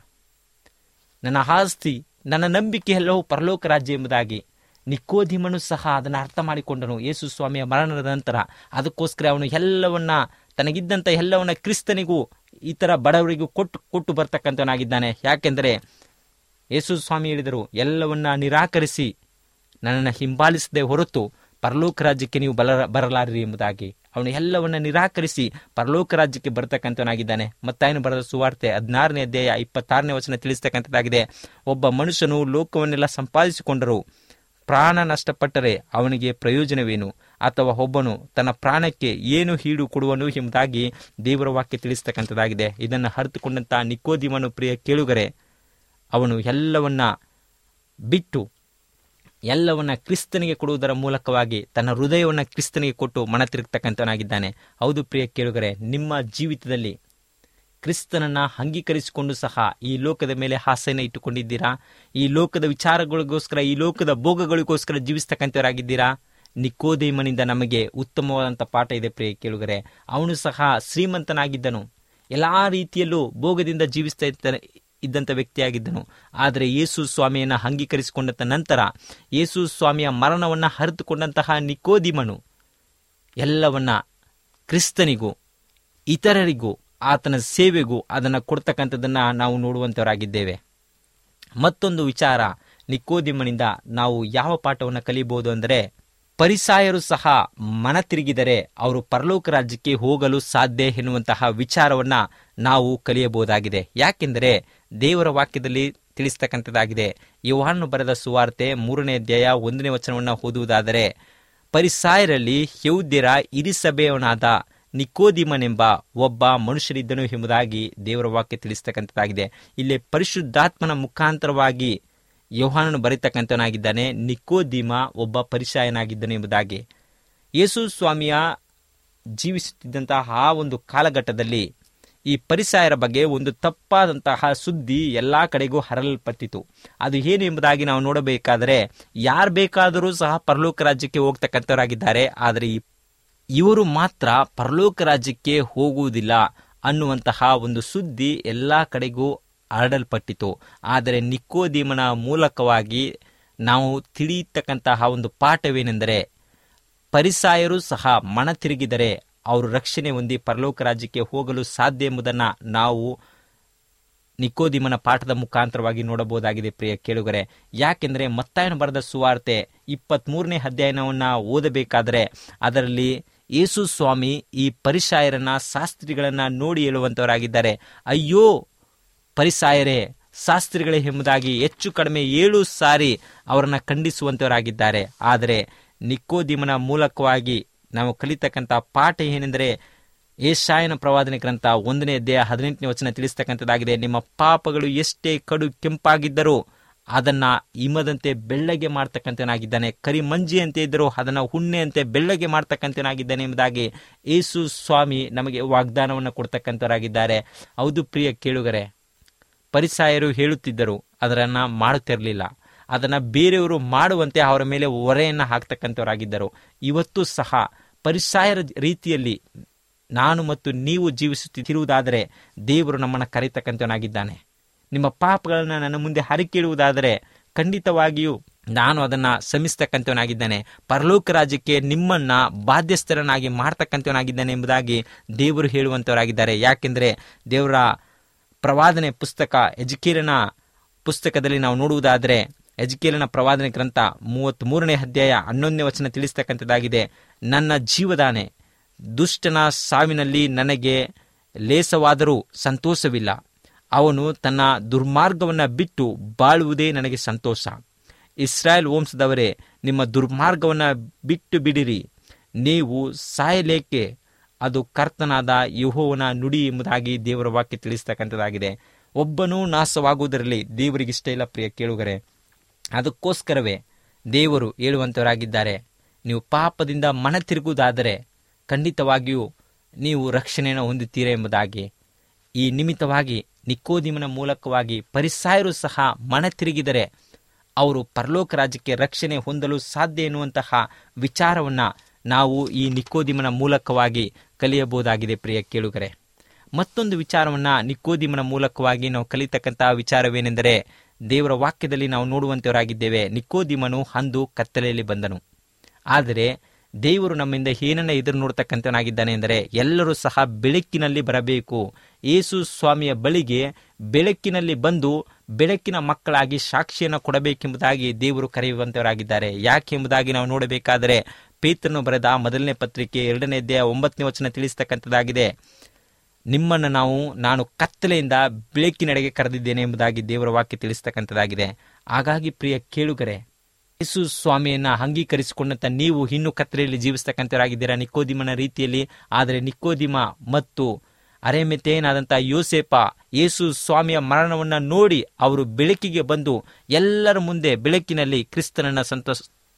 Speaker 3: ನನ್ನ ಆಸ್ತಿ ನನ್ನ ನಂಬಿಕೆ ಎಲ್ಲವೂ ಪರಲೋಕ ರಾಜ್ಯ ಎಂಬುದಾಗಿ ನಿಕೋಧಿಮನು ಸಹ ಅದನ್ನು ಅರ್ಥ ಮಾಡಿಕೊಂಡನು ಯೇಸು ಸ್ವಾಮಿಯ ಮರಣದ ನಂತರ ಅದಕ್ಕೋಸ್ಕರ ಅವನು ಎಲ್ಲವನ್ನ ತನಗಿದ್ದಂಥ ಎಲ್ಲವನ್ನ ಕ್ರಿಸ್ತನಿಗೂ ಇತರ ಬಡವರಿಗೂ ಕೊಟ್ಟು ಕೊಟ್ಟು ಬರ್ತಕ್ಕಂಥವನಾಗಿದ್ದಾನೆ ಯಾಕೆಂದರೆ ಯೇಸು ಸ್ವಾಮಿ ಹೇಳಿದರು ಎಲ್ಲವನ್ನ ನಿರಾಕರಿಸಿ ನನ್ನನ್ನು ಹಿಂಬಾಲಿಸದೆ ಹೊರತು ಪರಲೋಕ ರಾಜ್ಯಕ್ಕೆ ನೀವು ಬಲ ಬರಲಾರಿರಿ ಎಂಬುದಾಗಿ ಅವನು ಎಲ್ಲವನ್ನ ನಿರಾಕರಿಸಿ ಪರಲೋಕ ರಾಜ್ಯಕ್ಕೆ ಬರ್ತಕ್ಕಂಥವನಾಗಿದ್ದಾನೆ ಮತ್ತಾಯನು ಬರೆದ ಸುವಾರ್ತೆ ಹದಿನಾರನೇ ಅಧ್ಯಾಯ ಇಪ್ಪತ್ತಾರನೇ ವಚನ ತಿಳಿಸ್ತಕ್ಕಂಥದ್ದಾಗಿದೆ ಒಬ್ಬ ಮನುಷ್ಯನು ಲೋಕವನ್ನೆಲ್ಲ ಸಂಪಾದಿಸಿಕೊಂಡರು ಪ್ರಾಣ ನಷ್ಟಪಟ್ಟರೆ ಅವನಿಗೆ ಪ್ರಯೋಜನವೇನು ಅಥವಾ ಒಬ್ಬನು ತನ್ನ ಪ್ರಾಣಕ್ಕೆ ಏನು ಹೀಡು ಕೊಡುವನು ಎಂಬುದಾಗಿ ದೇವರ ವಾಕ್ಯ ತಿಳಿಸ್ತಕ್ಕಂಥದ್ದಾಗಿದೆ ಇದನ್ನು ಅರಿತುಕೊಂಡಂಥ ನಿಕೋದಿಮನು ಪ್ರಿಯ ಕೇಳುಗರೆ ಅವನು ಎಲ್ಲವನ್ನ ಬಿಟ್ಟು ಎಲ್ಲವನ್ನ ಕ್ರಿಸ್ತನಿಗೆ ಕೊಡುವುದರ ಮೂಲಕವಾಗಿ ತನ್ನ ಹೃದಯವನ್ನು ಕ್ರಿಸ್ತನಿಗೆ ಕೊಟ್ಟು ಮನ ತಿರುಗ್ತಕ್ಕಂಥವನಾಗಿದ್ದಾನೆ ಹೌದು ಪ್ರಿಯ ಕೇಳುಗರೆ ನಿಮ್ಮ ಜೀವಿತದಲ್ಲಿ ಕ್ರಿಸ್ತನನ್ನ ಅಂಗೀಕರಿಸಿಕೊಂಡು ಸಹ ಈ ಲೋಕದ ಮೇಲೆ ಆಸೆಯನ್ನು ಇಟ್ಟುಕೊಂಡಿದ್ದೀರಾ ಈ ಲೋಕದ ವಿಚಾರಗಳಿಗೋಸ್ಕರ ಈ ಲೋಕದ ಭೋಗಗಳಿಗೋಸ್ಕರ ಜೀವಿಸ್ತಕ್ಕಂಥವರಾಗಿದ್ದೀರಾ ನಿಕೋದೇಮನಿಂದ ನಮಗೆ ಉತ್ತಮವಾದಂಥ ಪಾಠ ಇದೆ ಪ್ರಿಯ ಕೇಳುಗರೆ ಅವನು ಸಹ ಶ್ರೀಮಂತನಾಗಿದ್ದನು ಎಲ್ಲಾ ರೀತಿಯಲ್ಲೂ ಭೋಗದಿಂದ ಜೀವಿಸ್ತಾ ಇರ್ತಾನೆ ಇದ್ದಂಥ ವ್ಯಕ್ತಿಯಾಗಿದ್ದನು ಆದರೆ ಯೇಸು ಸ್ವಾಮಿಯನ್ನು ಅಂಗೀಕರಿಸಿಕೊಂಡಂತ ನಂತರ ಯೇಸು ಸ್ವಾಮಿಯ ಮರಣವನ್ನು ಹರಿತುಕೊಂಡಂತಹ ನಿಕೋದಿಮನು ಎಲ್ಲವನ್ನ ಕ್ರಿಸ್ತನಿಗೂ ಇತರರಿಗೂ ಆತನ ಸೇವೆಗೂ ಅದನ್ನು ಕೊಡ್ತಕ್ಕಂಥದ್ದನ್ನು ನಾವು ನೋಡುವಂಥವರಾಗಿದ್ದೇವೆ ಮತ್ತೊಂದು ವಿಚಾರ ನಿಕೋದಿಮನಿಂದ ನಾವು ಯಾವ ಪಾಠವನ್ನು ಕಲಿಬಹುದು ಅಂದರೆ ಪರಿಸಾಯರು ಸಹ ಮನ ತಿರುಗಿದರೆ ಅವರು ಪರಲೋಕ ರಾಜ್ಯಕ್ಕೆ ಹೋಗಲು ಸಾಧ್ಯ ಎನ್ನುವಂತಹ ವಿಚಾರವನ್ನ ನಾವು ಕಲಿಯಬಹುದಾಗಿದೆ ಯಾಕೆಂದರೆ ದೇವರ ವಾಕ್ಯದಲ್ಲಿ ತಿಳಿಸ್ತಕ್ಕಂಥದ್ದಾಗಿದೆ ಯೋಹಾನು ಬರೆದ ಸುವಾರ್ತೆ ಮೂರನೇ ಅಧ್ಯಾಯ ಒಂದನೇ ವಚನವನ್ನು ಓದುವುದಾದರೆ ಪರಿಸಾಯರಲ್ಲಿ ಯೌದ್ಯರ ಇರಿಸಭೆಯವನಾದ ನಿಕೋದಿಮನೆಂಬ ಒಬ್ಬ ಮನುಷ್ಯರಿದ್ದನು ಎಂಬುದಾಗಿ ದೇವರ ವಾಕ್ಯ ತಿಳಿಸ್ತಕ್ಕಂಥದ್ದಾಗಿದೆ ಇಲ್ಲಿ ಪರಿಶುದ್ಧಾತ್ಮನ ಮುಖಾಂತರವಾಗಿ ಯೋಹಾನನು ಬರೀತಕ್ಕಂಥವನಾಗಿದ್ದಾನೆ ನಿಕೋದಿಮ ಒಬ್ಬ ಪರಿಸಾಯನಾಗಿದ್ದನು ಎಂಬುದಾಗಿ ಯೇಸು ಸ್ವಾಮಿಯ ಜೀವಿಸುತ್ತಿದ್ದಂತಹ ಆ ಒಂದು ಕಾಲಘಟ್ಟದಲ್ಲಿ ಈ ಪರಿಸಾಯರ ಬಗ್ಗೆ ಒಂದು ತಪ್ಪಾದಂತಹ ಸುದ್ದಿ ಎಲ್ಲ ಕಡೆಗೂ ಹರಲ್ಪಟ್ಟಿತು ಅದು ಏನು ಎಂಬುದಾಗಿ ನಾವು ನೋಡಬೇಕಾದರೆ ಯಾರು ಬೇಕಾದರೂ ಸಹ ಪರಲೋಕ ರಾಜ್ಯಕ್ಕೆ ಹೋಗ್ತಕ್ಕಂಥವರಾಗಿದ್ದಾರೆ ಆದರೆ ಈ ಇವರು ಮಾತ್ರ ಪರಲೋಕ ರಾಜ್ಯಕ್ಕೆ ಹೋಗುವುದಿಲ್ಲ ಅನ್ನುವಂತಹ ಒಂದು ಸುದ್ದಿ ಎಲ್ಲ ಕಡೆಗೂ ಹರಡಲ್ಪಟ್ಟಿತು ಆದರೆ ನಿಕೋದಿಮನ ಮೂಲಕವಾಗಿ ನಾವು ತಿಳಿಯತಕ್ಕಂತಹ ಒಂದು ಪಾಠವೇನೆಂದರೆ ಪರಿಸಾಯರು ಸಹ ಮನ ತಿರುಗಿದರೆ ಅವರು ರಕ್ಷಣೆ ಹೊಂದಿ ಪರಲೋಕ ರಾಜ್ಯಕ್ಕೆ ಹೋಗಲು ಸಾಧ್ಯ ಎಂಬುದನ್ನು ನಾವು ನಿಕೋದಿಮನ ಪಾಠದ ಮುಖಾಂತರವಾಗಿ ನೋಡಬಹುದಾಗಿದೆ ಪ್ರಿಯ ಕೇಳುಗರೆ ಯಾಕೆಂದರೆ ಮತ್ತಾಯನ ಬರೆದ ಸುವಾರ್ತೆ ಇಪ್ಪತ್ಮೂರನೇ ಅಧ್ಯಾಯನವನ್ನು ಓದಬೇಕಾದರೆ ಅದರಲ್ಲಿ ಯೇಸು ಸ್ವಾಮಿ ಈ ಪರಿಸಾಯರನ್ನ ಶಾಸ್ತ್ರಿಗಳನ್ನ ನೋಡಿ ಹೇಳುವಂತವರಾಗಿದ್ದಾರೆ ಅಯ್ಯೋ ಪರಿಸಾಯರೇ ಶಾಸ್ತ್ರಿಗಳೇ ಎಂಬುದಾಗಿ ಹೆಚ್ಚು ಕಡಿಮೆ ಏಳು ಸಾರಿ ಅವರನ್ನ ಖಂಡಿಸುವಂತವರಾಗಿದ್ದಾರೆ ಆದರೆ ನಿಕೋದಿಮನ ಮೂಲಕವಾಗಿ ನಾವು ಕಲಿತಕ್ಕಂಥ ಪಾಠ ಏನೆಂದರೆ ಏಷಾಯನ ಪ್ರವಾದನೆ ಗ್ರಂಥ ಒಂದನೇ ಅಧ್ಯಾಯ ಹದಿನೆಂಟನೇ ವಚನ ತಿಳಿಸ್ತಕ್ಕಂಥದ್ದಾಗಿದೆ ನಿಮ್ಮ ಪಾಪಗಳು ಎಷ್ಟೇ ಕಡು ಕೆಂಪಾಗಿದ್ದರೂ ಅದನ್ನ ಹಿಮದಂತೆ ಬೆಳ್ಳಗೆ ಮಾಡ್ತಕ್ಕಂಥನಾಗಿದ್ದಾನೆ ಕರಿ ಮಂಜಿಯಂತೆ ಇದ್ದರೂ ಅದನ್ನ ಹುಣ್ಣೆಯಂತೆ ಬೆಳ್ಳಗೆ ಮಾಡ್ತಕ್ಕಂಥನಾಗಿದ್ದಾನೆ ಎಂಬುದಾಗಿ ಯೇಸು ಸ್ವಾಮಿ ನಮಗೆ ವಾಗ್ದಾನವನ್ನು ಕೊಡ್ತಕ್ಕಂಥವರಾಗಿದ್ದಾರೆ ಹೌದು ಪ್ರಿಯ ಕೇಳುಗರೆ ಪರಿಸಾಯರು ಹೇಳುತ್ತಿದ್ದರು ಅದರನ್ನ ಮಾಡುತ್ತಿರಲಿಲ್ಲ ಅದನ್ನ ಬೇರೆಯವರು ಮಾಡುವಂತೆ ಅವರ ಮೇಲೆ ಹೊರೆಯನ್ನು ಹಾಕ್ತಕ್ಕಂಥವರಾಗಿದ್ದರು ಇವತ್ತು ಸಹ ಪರಿಸಾಯರ ರೀತಿಯಲ್ಲಿ ನಾನು ಮತ್ತು ನೀವು ಜೀವಿಸುತ್ತಿರುವುದಾದರೆ ದೇವರು ನಮ್ಮನ್ನು ಕರೆತಕ್ಕಂಥವನಾಗಿದ್ದಾನೆ ನಿಮ್ಮ ಪಾಪಗಳನ್ನು ನನ್ನ ಮುಂದೆ ಹರಿಕಿಡುವುದಾದರೆ ಖಂಡಿತವಾಗಿಯೂ ನಾನು ಅದನ್ನ ಶ್ರಮಿಸ್ತಕ್ಕಂಥವನಾಗಿದ್ದೇನೆ ಪರಲೋಕ ರಾಜ್ಯಕ್ಕೆ ನಿಮ್ಮನ್ನ ಬಾಧ್ಯಸ್ಥರನಾಗಿ ಮಾಡ್ತಕ್ಕಂಥವನಾಗಿದ್ದಾನೆ ಎಂಬುದಾಗಿ ದೇವರು ಹೇಳುವಂಥವರಾಗಿದ್ದಾರೆ ಯಾಕೆಂದರೆ ದೇವರ ಪ್ರವಾದನೆ ಪುಸ್ತಕ ಎಜುಕೇಲನ ಪುಸ್ತಕದಲ್ಲಿ ನಾವು ನೋಡುವುದಾದರೆ ಎಜುಕೇಲನ ಪ್ರವಾದನೆ ಗ್ರಂಥ ಮೂವತ್ತ್ ಮೂರನೇ ಅಧ್ಯಾಯ ಹನ್ನೊಂದನೇ ವಚನ ತಿಳಿಸ್ತಕ್ಕಂಥದ್ದಾಗಿದೆ ನನ್ನ ಜೀವದಾನೆ ದುಷ್ಟನ ಸಾವಿನಲ್ಲಿ ನನಗೆ ಲೇಸವಾದರೂ ಸಂತೋಷವಿಲ್ಲ ಅವನು ತನ್ನ ದುರ್ಮಾರ್ಗವನ್ನು ಬಿಟ್ಟು ಬಾಳುವುದೇ ನನಗೆ ಸಂತೋಷ ಇಸ್ರಾಯೇಲ್ ವಂಶದವರೇ ನಿಮ್ಮ ದುರ್ಮಾರ್ಗವನ್ನು ಬಿಟ್ಟು ಬಿಡಿರಿ ನೀವು ಸಾಯಲೇಕೆ ಅದು ಕರ್ತನಾದ ಯಹೋವನ ನುಡಿ ಎಂಬುದಾಗಿ ದೇವರ ವಾಕ್ಯ ತಿಳಿಸ್ತಕ್ಕಂಥದ್ದಾಗಿದೆ ಒಬ್ಬನೂ ನಾಶವಾಗುವುದರಲ್ಲಿ ದೇವರಿಗೆ ಇಷ್ಟ ಇಲ್ಲ ಪ್ರಿಯ ಕೇಳುಗರೆ ಅದಕ್ಕೋಸ್ಕರವೇ ದೇವರು ಹೇಳುವಂಥವರಾಗಿದ್ದಾರೆ ನೀವು ಪಾಪದಿಂದ ಮನ ತಿರುಗುವುದಾದರೆ ಖಂಡಿತವಾಗಿಯೂ ನೀವು ರಕ್ಷಣೆಯನ್ನು ಹೊಂದುತ್ತೀರಾ ಎಂಬುದಾಗಿ ಈ ನಿಮಿತ್ತವಾಗಿ ನಿಕೋದಿಮನ ಮೂಲಕವಾಗಿ ಪರಿಸಾಯರು ಸಹ ಮನ ತಿರುಗಿದರೆ ಅವರು ಪರಲೋಕ ರಾಜ್ಯಕ್ಕೆ ರಕ್ಷಣೆ ಹೊಂದಲು ಸಾಧ್ಯ ಎನ್ನುವಂತಹ ವಿಚಾರವನ್ನು ನಾವು ಈ ನಿಕೋದಿಮನ ಮೂಲಕವಾಗಿ ಕಲಿಯಬಹುದಾಗಿದೆ ಪ್ರಿಯ ಕೇಳುಗರೆ ಮತ್ತೊಂದು ವಿಚಾರವನ್ನು ನಿಕೋದಿಮನ ಮೂಲಕವಾಗಿ ನಾವು ಕಲಿತಕ್ಕಂತಹ ವಿಚಾರವೇನೆಂದರೆ ದೇವರ ವಾಕ್ಯದಲ್ಲಿ ನಾವು ನೋಡುವಂತವರಾಗಿದ್ದೇವೆ ನಿಕೋದಿಮನು ಅಂದು ಕತ್ತಲೆಯಲ್ಲಿ ಬಂದನು ಆದರೆ ದೇವರು ನಮ್ಮಿಂದ ಏನನ್ನ ಎದುರು ನೋಡ್ತಕ್ಕಂಥವನಾಗಿದ್ದಾನೆ ಎಂದರೆ ಎಲ್ಲರೂ ಸಹ ಬೆಳಕಿನಲ್ಲಿ ಬರಬೇಕು ಯೇಸು ಸ್ವಾಮಿಯ ಬಳಿಗೆ ಬೆಳಕಿನಲ್ಲಿ ಬಂದು ಬೆಳಕಿನ ಮಕ್ಕಳಾಗಿ ಸಾಕ್ಷಿಯನ್ನು ಕೊಡಬೇಕೆಂಬುದಾಗಿ ದೇವರು ಕರೆಯುವಂತವರಾಗಿದ್ದಾರೆ ಯಾಕೆ ಎಂಬುದಾಗಿ ನಾವು ನೋಡಬೇಕಾದರೆ ಪೇತ್ರನು ಬರೆದ ಮೊದಲನೇ ಪತ್ರಿಕೆ ಎರಡನೇ ಅಧ್ಯಾಯ ಒಂಬತ್ತನೇ ವಚನ ತಿಳಿಸ್ತಕ್ಕಂಥದ್ದಾಗಿದೆ ನಿಮ್ಮನ್ನು ನಾವು ನಾನು ಕತ್ತಲೆಯಿಂದ ಬೆಳಕಿನೆಡೆಗೆ ಕರೆದಿದ್ದೇನೆ ಎಂಬುದಾಗಿ ದೇವರ ವಾಕ್ಯ ತಿಳಿಸ್ತಕ್ಕಂಥದ್ದಾಗಿದೆ ಹಾಗಾಗಿ ಪ್ರಿಯ ಕೇಳುಗರೆ ಯೇಸು ಸ್ವಾಮಿಯನ್ನ ಅಂಗೀಕರಿಸಿಕೊಂಡಂತ ನೀವು ಇನ್ನೂ ಕತ್ತಲೆಯಲ್ಲಿ ಜೀವಿಸ್ತಕ್ಕಂಥವರಾಗಿದ್ದೀರಾ ನಿಕೋದಿಮನ ರೀತಿಯಲ್ಲಿ ಆದರೆ ನಿಕೋದಿಮ ಮತ್ತು ಅರೆಮೆತೇನಾದಂಥ ಯೋಸೇಪ ಯೇಸು ಸ್ವಾಮಿಯ ಮರಣವನ್ನು ನೋಡಿ ಅವರು ಬೆಳಕಿಗೆ ಬಂದು ಎಲ್ಲರ ಮುಂದೆ ಬೆಳಕಿನಲ್ಲಿ ಕ್ರಿಸ್ತನನ್ನ ಸಂತೋಷ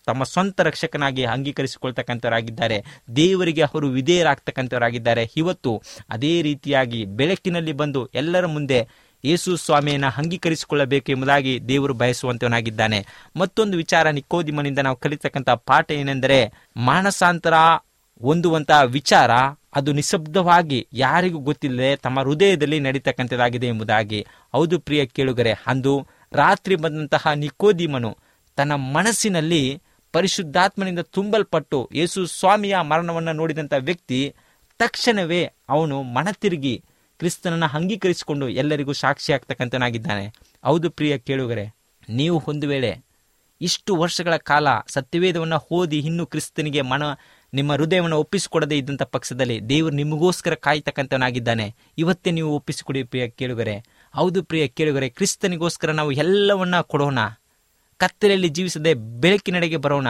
Speaker 3: ತಮ್ಮ ಸ್ವಂತ ರಕ್ಷಕನಾಗಿ ಅಂಗೀಕರಿಸಿಕೊಳ್ತಕ್ಕಂಥವರಾಗಿದ್ದಾರೆ ದೇವರಿಗೆ ಅವರು ವಿಧೇಯರಾಗ್ತಕ್ಕಂಥವರಾಗಿದ್ದಾರೆ ಇವತ್ತು ಅದೇ ರೀತಿಯಾಗಿ ಬೆಳಕಿನಲ್ಲಿ ಬಂದು ಎಲ್ಲರ ಮುಂದೆ ಯೇಸು ಸ್ವಾಮಿಯನ್ನ ಅಂಗೀಕರಿಸಿಕೊಳ್ಳಬೇಕು ಎಂಬುದಾಗಿ ದೇವರು ಬಯಸುವಂತವನಾಗಿದ್ದಾನೆ ಮತ್ತೊಂದು ವಿಚಾರ ನಿಕೋದಿಮನಿಂದ ನಾವು ಕಲಿತಕ್ಕಂಥ ಪಾಠ ಏನೆಂದರೆ ಮಾನಸಾಂತರ ಹೊಂದುವಂತಹ ವಿಚಾರ ಅದು ನಿಶಬ್ದವಾಗಿ ಯಾರಿಗೂ ಗೊತ್ತಿಲ್ಲದೆ ತಮ್ಮ ಹೃದಯದಲ್ಲಿ ನಡೀತಕ್ಕಂಥದ್ದಾಗಿದೆ ಎಂಬುದಾಗಿ ಹೌದು ಪ್ರಿಯ ಕೇಳುಗರೆ ಅಂದು ರಾತ್ರಿ ಬಂದಂತಹ ನಿಕೋದಿಮನು ತನ್ನ ಮನಸ್ಸಿನಲ್ಲಿ ಪರಿಶುದ್ಧಾತ್ಮನಿಂದ ತುಂಬಲ್ಪಟ್ಟು ಯೇಸು ಸ್ವಾಮಿಯ ಮರಣವನ್ನು ನೋಡಿದಂಥ ವ್ಯಕ್ತಿ ತಕ್ಷಣವೇ ಅವನು ಮನತಿರುಗಿ ಕ್ರಿಸ್ತನನ್ನು ಅಂಗೀಕರಿಸಿಕೊಂಡು ಎಲ್ಲರಿಗೂ ಸಾಕ್ಷಿ ಆಗ್ತಕ್ಕಂಥನಾಗಿದ್ದಾನೆ ಹೌದು ಪ್ರಿಯ ಕೇಳುಗರೆ ನೀವು ಒಂದು ವೇಳೆ ಇಷ್ಟು ವರ್ಷಗಳ ಕಾಲ ಸತ್ಯವೇದವನ್ನು ಓದಿ ಇನ್ನು ಕ್ರಿಸ್ತನಿಗೆ ಮನ ನಿಮ್ಮ ಹೃದಯವನ್ನು ಒಪ್ಪಿಸಿಕೊಡದೇ ಇದ್ದಂಥ ಪಕ್ಷದಲ್ಲಿ ದೇವರು ನಿಮಗೋಸ್ಕರ ಕಾಯ್ತಕ್ಕಂಥವನಾಗಿದ್ದಾನೆ ಇವತ್ತೇ ನೀವು ಒಪ್ಪಿಸಿಕೊಡಿ ಪ್ರಿಯ ಕೇಳುಗರೆ ಹೌದು ಪ್ರಿಯ ಕೇಳುಗರೆ ಕ್ರಿಸ್ತನಿಗೋಸ್ಕರ ನಾವು ಎಲ್ಲವನ್ನ ಕೊಡೋಣ ಕತ್ತಲೆಯಲ್ಲಿ ಜೀವಿಸದೆ ಬೆಳಕಿನೆಡೆಗೆ ಬರೋಣ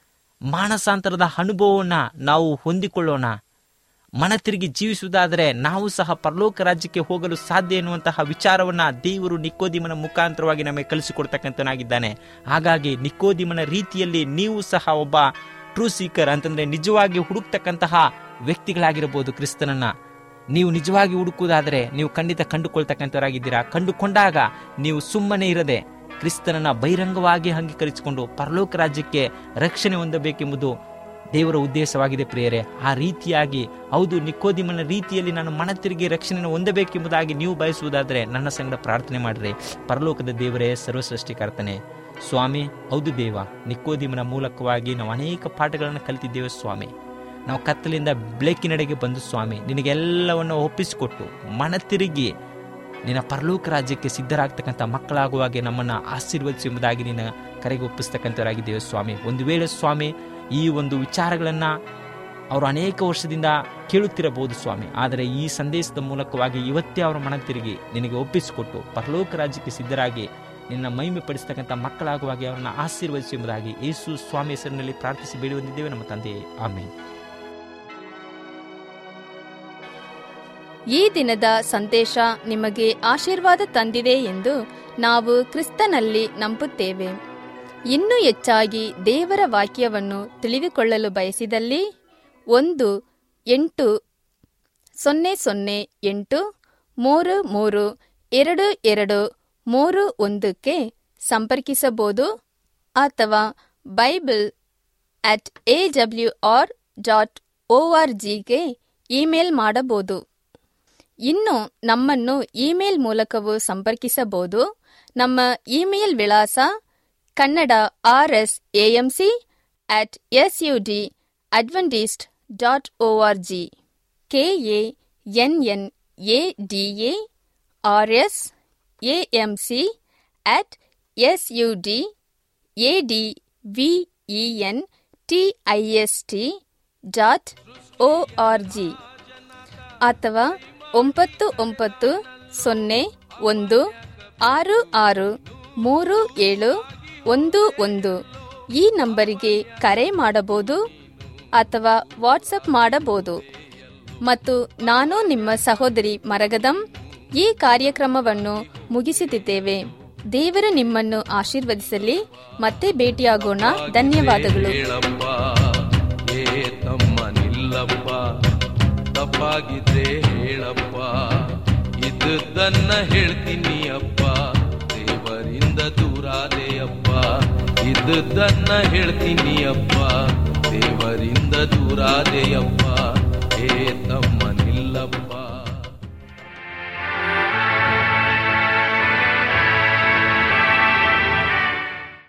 Speaker 3: ಮಾನಸಾಂತರದ ಅನುಭವವನ್ನು ನಾವು ಹೊಂದಿಕೊಳ್ಳೋಣ ಮನ ತಿರುಗಿ ಜೀವಿಸುವುದಾದರೆ ನಾವು ಸಹ ಪರಲೋಕ ರಾಜ್ಯಕ್ಕೆ ಹೋಗಲು ಸಾಧ್ಯ ಎನ್ನುವಂತಹ ವಿಚಾರವನ್ನ ದೇವರು ನಿಕೋದಿಮನ ಮುಖಾಂತರವಾಗಿ ನಮಗೆ ಕಲಿಸಿಕೊಡ್ತಕ್ಕಂಥನಾಗಿದ್ದಾನೆ ಹಾಗಾಗಿ ನಿಕೋದಿಮನ ರೀತಿಯಲ್ಲಿ ನೀವು ಸಹ ಒಬ್ಬ ಟ್ರೂ ಸೀಕರ್ ಅಂತಂದ್ರೆ ನಿಜವಾಗಿ ಹುಡುಕ್ತಕ್ಕಂತಹ ವ್ಯಕ್ತಿಗಳಾಗಿರಬಹುದು ಕ್ರಿಸ್ತನನ್ನ ನೀವು ನಿಜವಾಗಿ ಹುಡುಕುವುದಾದರೆ ನೀವು ಖಂಡಿತ ಕಂಡುಕೊಳ್ತಕ್ಕಂಥವರಾಗಿದ್ದೀರಾ ಕಂಡುಕೊಂಡಾಗ ನೀವು ಸುಮ್ಮನೆ ಇರದೆ ಕ್ರಿಸ್ತನನ್ನ ಬಹಿರಂಗವಾಗಿ ಅಂಗೀಕರಿಸಿಕೊಂಡು ಪರಲೋಕ ರಾಜ್ಯಕ್ಕೆ ರಕ್ಷಣೆ ಹೊಂದಬೇಕೆಂಬುದು ದೇವರ ಉದ್ದೇಶವಾಗಿದೆ ಪ್ರಿಯರೇ ಆ ರೀತಿಯಾಗಿ ಹೌದು ನಿಕೋದಿಮನ ರೀತಿಯಲ್ಲಿ ನಾನು ಮನ ತಿರುಗಿ ರಕ್ಷಣೆಯನ್ನು ಹೊಂದಬೇಕೆಂಬುದಾಗಿ ನೀವು ಬಯಸುವುದಾದರೆ ನನ್ನ ಸಂಗಡ ಪ್ರಾರ್ಥನೆ ಮಾಡಿರಿ ಪರಲೋಕದ ದೇವರೇ ಸರ್ವಸೃಷ್ಟಿಕರ್ತನೆ ಸ್ವಾಮಿ ಹೌದು ದೇವ ನಿಕೋದಿಮನ ಮೂಲಕವಾಗಿ ನಾವು ಅನೇಕ ಪಾಠಗಳನ್ನು ಕಲಿತಿದ್ದೇವೆ ಸ್ವಾಮಿ ನಾವು ಕತ್ತಲಿಂದ ಬೆಳಕಿನೆಡೆಗೆ ಬಂದು ಸ್ವಾಮಿ ನಿನಗೆಲ್ಲವನ್ನು ಒಪ್ಪಿಸಿಕೊಟ್ಟು ಮನ ತಿರುಗಿ ನಿನ್ನ ಪರಲೋಕ ರಾಜ್ಯಕ್ಕೆ ಸಿದ್ಧರಾಗ್ತಕ್ಕಂಥ ಮಕ್ಕಳಾಗುವಾಗೆ ನಮ್ಮನ್ನು ಆಶೀರ್ವದಿಸು ಎಂಬುದಾಗಿ ನಿನ್ನ ಕರೆಗೆ ಒಪ್ಪಿಸ್ತಕ್ಕಂಥವರಾಗಿದ್ದೇವೆ ಸ್ವಾಮಿ ಒಂದು ವೇಳೆ ಸ್ವಾಮಿ ಈ ಒಂದು ವಿಚಾರಗಳನ್ನು ಅವರು ಅನೇಕ ವರ್ಷದಿಂದ ಕೇಳುತ್ತಿರಬಹುದು ಸ್ವಾಮಿ ಆದರೆ ಈ ಸಂದೇಶದ ಮೂಲಕವಾಗಿ ಇವತ್ತೇ ಅವರ ಮನ ತಿರುಗಿ ನಿನಗೆ ಒಪ್ಪಿಸಿಕೊಟ್ಟು ಪರಲೋಕ ರಾಜ್ಯಕ್ಕೆ ಸಿದ್ಧರಾಗಿ ನಿನ್ನ ಮಹಿಮೆ ಪಡಿಸ್ತಕ್ಕಂಥ ಮಕ್ಕಳಾಗುವಾಗೆ ಅವರನ್ನು ಆಶೀರ್ವದಿಸು ಎಂಬುದಾಗಿ ಯೇಸು ಸ್ವಾಮಿ ಹೆಸರಿನಲ್ಲಿ ಪ್ರಾರ್ಥಿಸಿ ಬೇಡಿ ಹೊಂದಿದ್ದೇವೆ ನಮ್ಮ ತಂದೆಯೇ ಆಮೇಲೆ
Speaker 1: ಈ ದಿನದ ಸಂದೇಶ ನಿಮಗೆ ಆಶೀರ್ವಾದ ತಂದಿದೆ ಎಂದು ನಾವು ಕ್ರಿಸ್ತನಲ್ಲಿ ನಂಬುತ್ತೇವೆ ಇನ್ನೂ ಹೆಚ್ಚಾಗಿ ದೇವರ ವಾಕ್ಯವನ್ನು ತಿಳಿದುಕೊಳ್ಳಲು ಬಯಸಿದಲ್ಲಿ ಒಂದು ಎಂಟು ಸೊನ್ನೆ ಸೊನ್ನೆ ಎಂಟು ಮೂರು ಮೂರು ಎರಡು ಎರಡು ಮೂರು ಒಂದಕ್ಕೆ ಸಂಪರ್ಕಿಸಬಹುದು ಅಥವಾ Bible at A W R dot O R ಜಿಗೆ ಇಮೇಲ್ ಮಾಡಬಹುದು ಇನ್ನು ನಮ್ಮನ್ನು ಇಮೇಲ್ ಮೂಲಕವೂ ಸಂಪರ್ಕಿಸಬಹುದು ನಮ್ಮ ಇಮೇಲ್ ವಿಳಾಸ Kannada R S AMC at S U D Adventist dot O R G K A N N A D A R S AMC at S U D A D V E N T I S T dot O R G ಅಥವಾ ಒಂಬತ್ತು ಒಂಬತ್ತು ಸೊನ್ನೆ ಒಂದು ಆರು ಆರು ಮೂರು ಏಳು ಒಂದು ಒಂದು ಈ ನಂಬರಿಗೆ ಕರೆ ಮಾಡಬಹುದು ಅಥವಾ ವಾಟ್ಸಪ್ ಮಾಡಬಹುದು ಮತ್ತು ನಾನು ನಿಮ್ಮ ಸಹೋದರಿ ಮರಗದಂ ಈ ಕಾರ್ಯಕ್ರಮವನ್ನು ಮುಗಿಸುತ್ತಿದ್ದೇವೆ ದೇವರು ನಿಮ್ಮನ್ನು ಆಶೀರ್ವದಿಸಲಿ ಮತ್ತೆ ಭೇಟಿಯಾಗೋಣ ಧನ್ಯವಾದಗಳು
Speaker 2: ಹೇಳಪ್ಪ ಏ ತಮ್ಮ ನಿಲ್ಲಪ್ಪ ತಪ್ಪಾಗಿದ್ರೆ ಹೇಳಪ್ಪ ಇದ್ದನ್ನ ಹೇಳ್ತೀನಿ ಅಪ್ಪ ದೇವರಿಂದ ದೂರಾದೆ ಅಪ್ಪ ಇದ್ದನ್ನ ಹೇಳ್ತೀನಿ ಅಪ್ಪ ದೇವರಿಂದ ದೂರಾದೆ ಅಪ್ಪ ಏ ತಮ್ಮ ನಿಲ್ಲಪ್ಪ